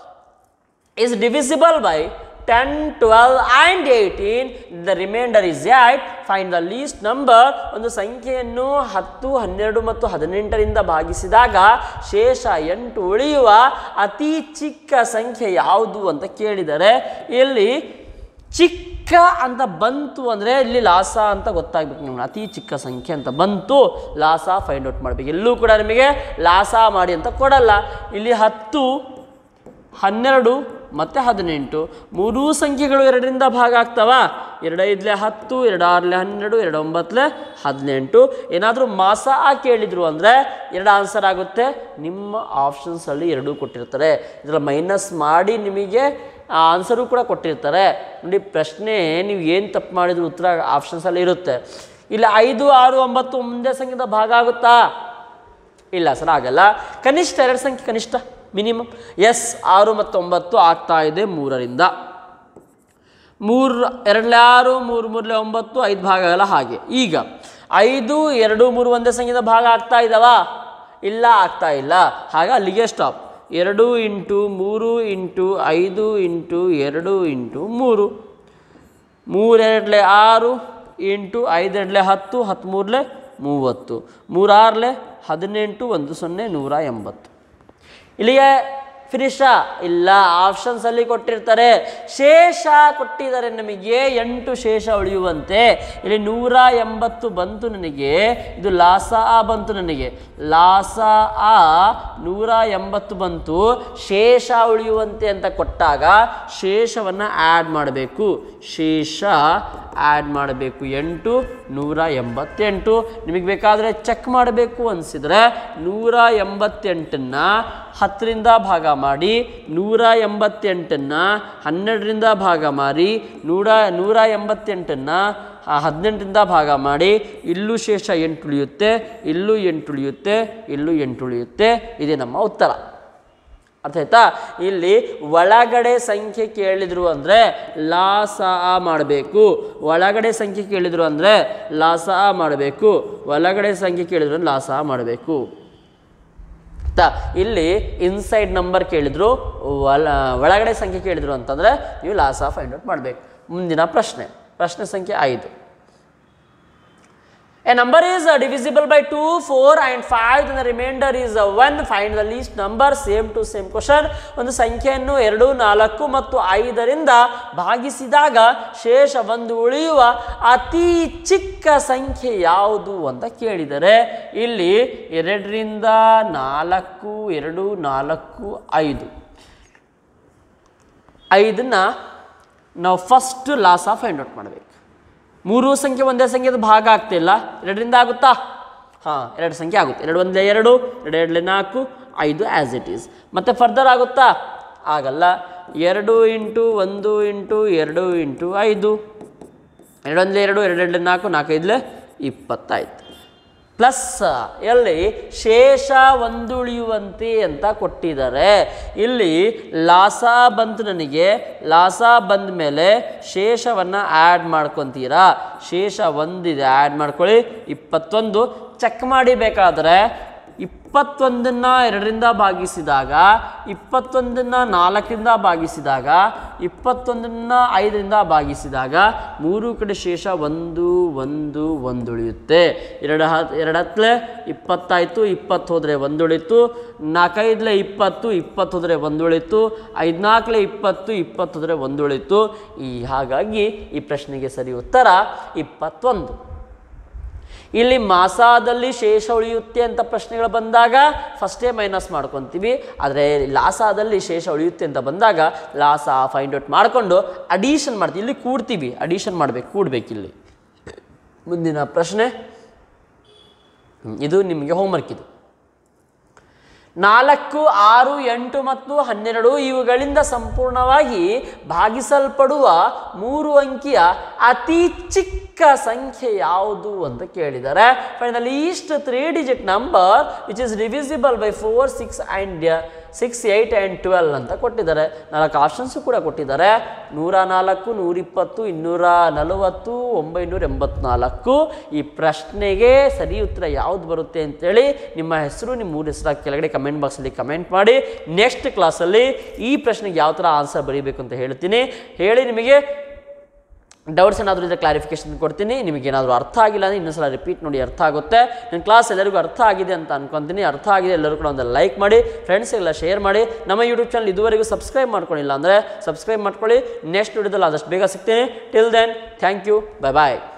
is divisible by 10, 12 and 18 the remainder is 8 find the least number ಒಂದು ಸಂಖ್ಯೆಯನ್ನು ಹತ್ತು ಹನ್ನೆರಡು ಮತ್ತು ಹದಿನೆಂಟರಿಂದ ಭಾಗಿಸಿದಾಗ ಶೇಷ ಎಂಟು ಉಳಿಯುವ ಅತಿ ಚಿಕ್ಕ ಸಂಖ್ಯೆ ಯಾವುದು ಅಂತ ಕೇಳಿದರೆ ಇಲ್ಲಿ ಚಿಕ್ಕ ಅಂತ ಬಂತು ಅಂದರೆ ಇಲ್ಲಿ ಲಾಸ ಅಂತ ಗೊತ್ತಾಗ್ಬೇಕು ನಿಮ್ಗೆ ಅತಿ ಚಿಕ್ಕ ಸಂಖ್ಯೆ ಅಂತ ಬಂತು ಲಾಸ ಫೈಂಡ್ ಔಟ್ ಮಾಡಬೇಕು ಎಲ್ಲೂ ಕೂಡ ನಿಮಗೆ ಲಾಸ ಮಾಡಿ ಅಂತ ಕೊಡಲ್ಲ ಇಲ್ಲಿ ಹತ್ತು ಹನ್ನೆರಡು ಮತ್ತು ಹದಿನೆಂಟು ಮೂರೂ ಸಂಖ್ಯೆಗಳು ಎರಡರಿಂದ ಭಾಗ ಆಗ್ತಾವ ಎರಡೈದಲೆ ಹತ್ತು ಎರಡು ಆರಲೆ ಹನ್ನೆರಡು ಎರಡು ಒಂಬತ್ತಲೆ ಹದಿನೆಂಟು ಏನಾದರೂ ಮಾಸ ಆ ಕೇಳಿದ್ರು ಅಂದರೆ ಎರಡು ಆನ್ಸರ್ ಆಗುತ್ತೆ ನಿಮ್ಮ ಆಪ್ಷನ್ಸಲ್ಲಿ ಎರಡೂ ಕೊಟ್ಟಿರ್ತಾರೆ ಇದರ ಮೈನಸ್ ಮಾಡಿ ನಿಮಗೆ ಆ ಆನ್ಸರು ಕೂಡ ಕೊಟ್ಟಿರ್ತಾರೆ ನೋಡಿ ಪ್ರಶ್ನೆ ನೀವು ಏನು ತಪ್ಪು ಮಾಡಿದ್ರು ಉತ್ತರ ಆಪ್ಷನ್ಸಲ್ಲಿ ಇರುತ್ತೆ ಇಲ್ಲಿ ಐದು ಆರು ಒಂಬತ್ತು ಮುಂದೆ ಸಂಖ್ಯೆದ ಭಾಗ ಆಗುತ್ತಾ ಇಲ್ಲ ಸರ್ ಆಗಲ್ಲ ಕನಿಷ್ಠ ಎರಡು ಸಂಖ್ಯೆ ಕನಿಷ್ಠ ಮಿನಿಮಮ್ ಎಸ್ ಆರು ಮತ್ತು ಒಂಬತ್ತು ಆಗ್ತಾ ಇದೆ ಮೂರರಿಂದ ಮೂರು ಎರಡಲೆ ಆರು ಮೂರು ಮೂರಲೆ ಒಂಬತ್ತು ಐದು ಭಾಗ ಆಗಲ್ಲ ಹಾಗೆ ಈಗ ಐದು ಎರಡು ಮೂರು ಒಂದೇ ಸಂಖ್ಯೆದ ಭಾಗ ಆಗ್ತಾ ಇದ್ದಾವಾ ಇಲ್ಲ ಆಗ್ತಾ ಇಲ್ಲ ಹಾಗೆ ಅಲ್ಲಿಗೆ ಸ್ಟಾಪ್ ಎರಡು ಇಂಟು ಮೂರು ಇಂಟು ಐದು ಇಂಟು ಎರಡು ಇಂಟು ಮೂರು ಮೂರೆರಡಲೆ ಆರು ಇಂಟು ಐದೆರಡಲೆ ಹತ್ತು ಹತ್ತ್ಮೂರಲೆ ಮೂವತ್ತು ಮೂರಾರಲೆ ಹದಿನೆಂಟು ಒಂದು ಸೊನ್ನೆ ನೂರ ಎಂಬತ್ತು ಇಲ್ಲಿಗೆ ಫಿನಿಶಾ ಇಲ್ಲ ಆಪ್ಷನ್ಸ್ ಅಲ್ಲಿ ಕೊಟ್ಟಿರ್ತಾರೆ ಶೇಷ ಕೊಟ್ಟಿದ್ದಾರೆ ನಮಗೆ ಎಂಟು ಶೇಷ ಉಳಿಯುವಂತೆ ಇಲ್ಲಿ ನೂರ ಎಂಬತ್ತು ಬಂತು ನನಗೆ ಇದು ಲಾಸ ಆ ಬಂತು ನನಗೆ ಲಾಸ ಆ ನೂರ ಎಂಬತ್ತು ಬಂತು ಶೇಷ ಉಳಿಯುವಂತೆ ಅಂತ ಕೊಟ್ಟಾಗ ಶೇಷವನ್ನು ಆ್ಯಡ್ ಮಾಡಬೇಕು ಶೇಷ ಆ್ಯಡ್ ಮಾಡಬೇಕು ಎಂಟು ನೂರ ಎಂಬತ್ತೆಂಟು ನಿಮಗೆ ಬೇಕಾದರೆ ಚೆಕ್ ಮಾಡಬೇಕು ಅನಿಸಿದರೆ ನೂರ ಎಂಬತ್ತೆಂಟನ್ನು ಹತ್ತರಿಂದ ಭಾಗ ಮಾಡಿ ನೂರ ಎಂಬತ್ತೆಂಟನ್ನು ಹನ್ನೆರಡರಿಂದ ಭಾಗ ಮಾಡಿ ನೂರ ನೂರ ಎಂಬತ್ತೆಂಟನ್ನು ಹದಿನೆಂಟರಿಂದ ಭಾಗ ಮಾಡಿ ಇಲ್ಲೂ ಶೇಷ ಎಂಟು ಉಳಿಯುತ್ತೆ ಇಲ್ಲೂ ಎಂಟು ಉಳಿಯುತ್ತೆ ಇಲ್ಲೂ ಎಂಟು ಉಳಿಯುತ್ತೆ ಇದೇ ನಮ್ಮ ಉತ್ತರ ಅರ್ಥ ಆಯ್ತಾ ಇಲ್ಲಿ ಒಳಗಡೆ ಸಂಖ್ಯೆ ಕೇಳಿದ್ರು ಅಂದರೆ ಲಾಸ ಆ ಮಾಡಬೇಕು ಒಳಗಡೆ ಸಂಖ್ಯೆ ಕೇಳಿದ್ರು ಅಂದರೆ ಲಾಸ ಆ ಮಾಡಬೇಕು ಒಳಗಡೆ ಸಂಖ್ಯೆ ಕೇಳಿದ್ರು ಅಂದ್ರೆ ಲಾಸ ಆ ಮಾಡಬೇಕು ಆಯ್ತಾ ಇಲ್ಲಿ ಇನ್ಸೈಡ್ ನಂಬರ್ ಕೇಳಿದ್ರು ಒಳ ಒಳಗಡೆ ಸಂಖ್ಯೆ ಕೇಳಿದ್ರು ಅಂತಂದರೆ ನೀವು ಲಾಸ ಫೈಂಡ್ ಔಟ್ ಮಾಡಬೇಕು ಮುಂದಿನ ಪ್ರಶ್ನೆ ಪ್ರಶ್ನೆ ಸಂಖ್ಯೆ ಐದು A number is uh, divisible by 2, 4 and 5 then the remainder is uh, 1. Find the least number same to same question. ಒಂದು ಸಂಖ್ಯೆಯನ್ನು ಎರಡು ನಾಲ್ಕು ಮತ್ತು ಐದರಿಂದ ಭಾಗಿಸಿದಾಗ ಶೇಷ ಒಂದು ಉಳಿಯುವ ಅತಿ ಚಿಕ್ಕ ಸಂಖ್ಯೆ ಯಾವುದು ಅಂತ ಕೇಳಿದರೆ ಇಲ್ಲಿ ಎರಡರಿಂದ ನಾಲ್ಕು ಎರಡು ನಾಲ್ಕು ಐದು ಐದನ್ನ ನಾವು ಫಸ್ಟ್ ಲಾಸ್ ಆಫ್ ಫೈಂಡ್ ಔಟ್ ಮಾಡಬೇಕು ಮೂರು ಸಂಖ್ಯೆ ಒಂದೇ ಸಂಖ್ಯೆದ ಭಾಗ ಆಗ್ತಿಲ್ಲ ಎರಡರಿಂದ ಆಗುತ್ತಾ ಹಾಂ ಎರಡು ಸಂಖ್ಯೆ ಆಗುತ್ತೆ ಎರಡು ಒಂದೇ ಎರಡು ಎರಡು ಎರಡಲೆ ನಾಲ್ಕು ಐದು ಆ್ಯಸ್ ಇಟ್ ಈಸ್ ಮತ್ತು ಫರ್ದರ್ ಆಗುತ್ತಾ ಆಗಲ್ಲ ಎರಡು ಇಂಟು ಒಂದು ಇಂಟು ಎರಡು ಇಂಟು ಐದು ಎರಡೊಂದಲೇ ಎರಡು ಎರಡೆರಡಲೆ ನಾಲ್ಕು ನಾಲ್ಕೈದಲೆ ಇಪ್ಪತ್ತಾಯ್ತು ಪ್ಲಸ್ ಎಲ್ಲಿ ಶೇಷ ಒಂದುಳಿಯುವಂತೆ ಅಂತ ಕೊಟ್ಟಿದ್ದಾರೆ ಇಲ್ಲಿ ಲಾಸ ಬಂತು ನನಗೆ ಲಾಸ ಬಂದ ಮೇಲೆ ಶೇಷವನ್ನು ಆ್ಯಡ್ ಮಾಡ್ಕೊತೀರಾ ಶೇಷ ಒಂದಿದೆ ಆ್ಯಡ್ ಮಾಡ್ಕೊಳ್ಳಿ ಇಪ್ಪತ್ತೊಂದು ಚೆಕ್ ಮಾಡಿ ಬೇಕಾದರೆ ಇಪ್ಪತ್ತೊಂದನ್ನು ಎರಡರಿಂದ ಭಾಗಿಸಿದಾಗ ಇಪ್ಪತ್ತೊಂದನ್ನು ನಾಲ್ಕರಿಂದ ಭಾಗಿಸಿದಾಗ ಇಪ್ಪತ್ತೊಂದನ್ನು ಐದರಿಂದ ಭಾಗಿಸಿದಾಗ ಮೂರು ಕಡೆ ಶೇಷ ಒಂದು ಒಂದು ಒಂದು ಉಳಿಯುತ್ತೆ ಎರಡು ಹತ್ ಎರಡು ಹತ್ತಲೆ ಇಪ್ಪತ್ತಾಯಿತು ಇಪ್ಪತ್ತು ಹೋದರೆ ಒಂದು ಉಳಿತು ನಾಲ್ಕೈದಲೆ ಇಪ್ಪತ್ತು ಇಪ್ಪತ್ತು ಹೋದರೆ ಒಂದು ಉಳಿತು ಐದುನಾಲ್ಕಲೆ ಇಪ್ಪತ್ತು ಇಪ್ಪತ್ತು ಹೋದರೆ ಒಂದು ಉಳಿತು ಈ ಹಾಗಾಗಿ ಈ ಪ್ರಶ್ನೆಗೆ ಸರಿ ಉತ್ತರ ಇಪ್ಪತ್ತೊಂದು ಇಲ್ಲಿ ಮಾಸಾದಲ್ಲಿ ಶೇಷ ಉಳಿಯುತ್ತೆ ಅಂತ ಪ್ರಶ್ನೆಗಳು ಬಂದಾಗ ಫಸ್ಟೇ ಮೈನಸ್ ಮಾಡ್ಕೊತೀವಿ ಆದರೆ ಲಾಸಾದಲ್ಲಿ ಶೇಷ ಉಳಿಯುತ್ತೆ ಅಂತ ಬಂದಾಗ ಲಾಸ ಫೈಂಡ್ ಔಟ್ ಮಾಡಿಕೊಂಡು ಅಡಿಷನ್ ಮಾಡ್ತೀವಿ ಇಲ್ಲಿ ಕೂಡ್ತೀವಿ ಅಡಿಷನ್ ಮಾಡಬೇಕು ಕೂಡ್ಬೇಕು ಇಲ್ಲಿ ಮುಂದಿನ ಪ್ರಶ್ನೆ ಹ್ಮ್, ಇದು ನಿಮಗೆ ಹೋಮ್ವರ್ಕ್ ಇದು ನಾಲ್ಕು ಆರು ಎಂಟು ಮತ್ತು ಹನ್ನೆರಡು ಇವುಗಳಿಂದ ಸಂಪೂರ್ಣವಾಗಿ ಭಾಗಿಸಲ್ಪಡುವ ಮೂರು ಅಂಕಿಯ ಅತಿ ಚಿಕ್ಕ ಸಂಖ್ಯೆ ಯಾವುದು ಅಂತ ಕೇಳಿದ್ದಾರೆ final least three digit number which is divisible by four six and six eight and twelve ಅಂತ ಕೊಟ್ಟಿದ್ದಾರೆ ನಾಲ್ಕು ಆಪ್ಷನ್ಸು ಕೂಡ ಕೊಟ್ಟಿದ್ದಾರೆ ನೂರ ನಾಲ್ಕು ನೂರಿಪ್ಪತ್ತು ಇನ್ನೂರ ನಲವತ್ತು ಒಂಬೈನೂರ ಎಂಬತ್ನಾಲ್ಕು ಈ ಪ್ರಶ್ನೆಗೆ ಸರಿ ಉತ್ತರ ಯಾವುದು ಬರುತ್ತೆ ಅಂತೇಳಿ ನಿಮ್ಮ ಹೆಸರು ನಿಮ್ಮ ಊರ ಹೆಸರು ಕೆಳಗಡೆ ಕಮೆಂಟ್ ಬಾಕ್ಸಲ್ಲಿ ಕಮೆಂಟ್ ಮಾಡಿ ನೆಕ್ಸ್ಟ್ ಕ್ಲಾಸಲ್ಲಿ ಈ ಪ್ರಶ್ನೆಗೆ ಯಾವ ಥರ ಆನ್ಸರ್ ಬರೀಬೇಕು ಅಂತ ಹೇಳ್ತೀನಿ ಹೇಳಿ ನಿಮಗೆ ಡೌಟ್ಸ್ ಏನಾದರೂ ಇದ್ದರೆ ಕ್ಲಾರಿಫಿಕೇಶನ್ ಕೊಡ್ತೀನಿ ನಿಮಗೆ ಏನಾದರೂ ಅರ್ಥ ಆಗಿಲ್ಲ ಅಂದರೆ ಇನ್ನೊಂದ್ಸಲ ರಿಪೀಟ್ ನೋಡಿ ಅರ್ಥ ಆಗುತ್ತೆ ನನ್ನ ಕ್ಲಾಸ್ ಎಲ್ಲರಿಗೂ ಅರ್ಥ ಆಗಿದೆ ಅಂತ ಅನ್ಕೊತೀನಿ ಅರ್ಥ ಆಗಿದೆ ಎಲ್ಲರೂ ಕೂಡ ಒಂದು ಲೈಕ್ ಮಾಡಿ ಫ್ರೆಂಡ್ಸ್ಗೆಲ್ಲ ಶೇರ್ ಮಾಡಿ ನಮ್ಮ ಯೂಟ್ಯೂಬ್ ಚಾನಲ್ ಇದುವರೆಗೂ ಸಬ್ಸ್ಕ್ರೈಬ್ ಮಾಡ್ಕೊಂಡಿಲ್ಲ ಅಂದರೆ ಸಬ್ಸ್ಕ್ರೈಬ್ ಮಾಡ್ಕೊಳ್ಳಿ ನೆಕ್ಸ್ಟ್ ವಿಡಿಯೋದಲ್ಲಿ ಆದಷ್ಟು ಬೇಗ ಸಿಗ್ತೀನಿ till then thank you bye bye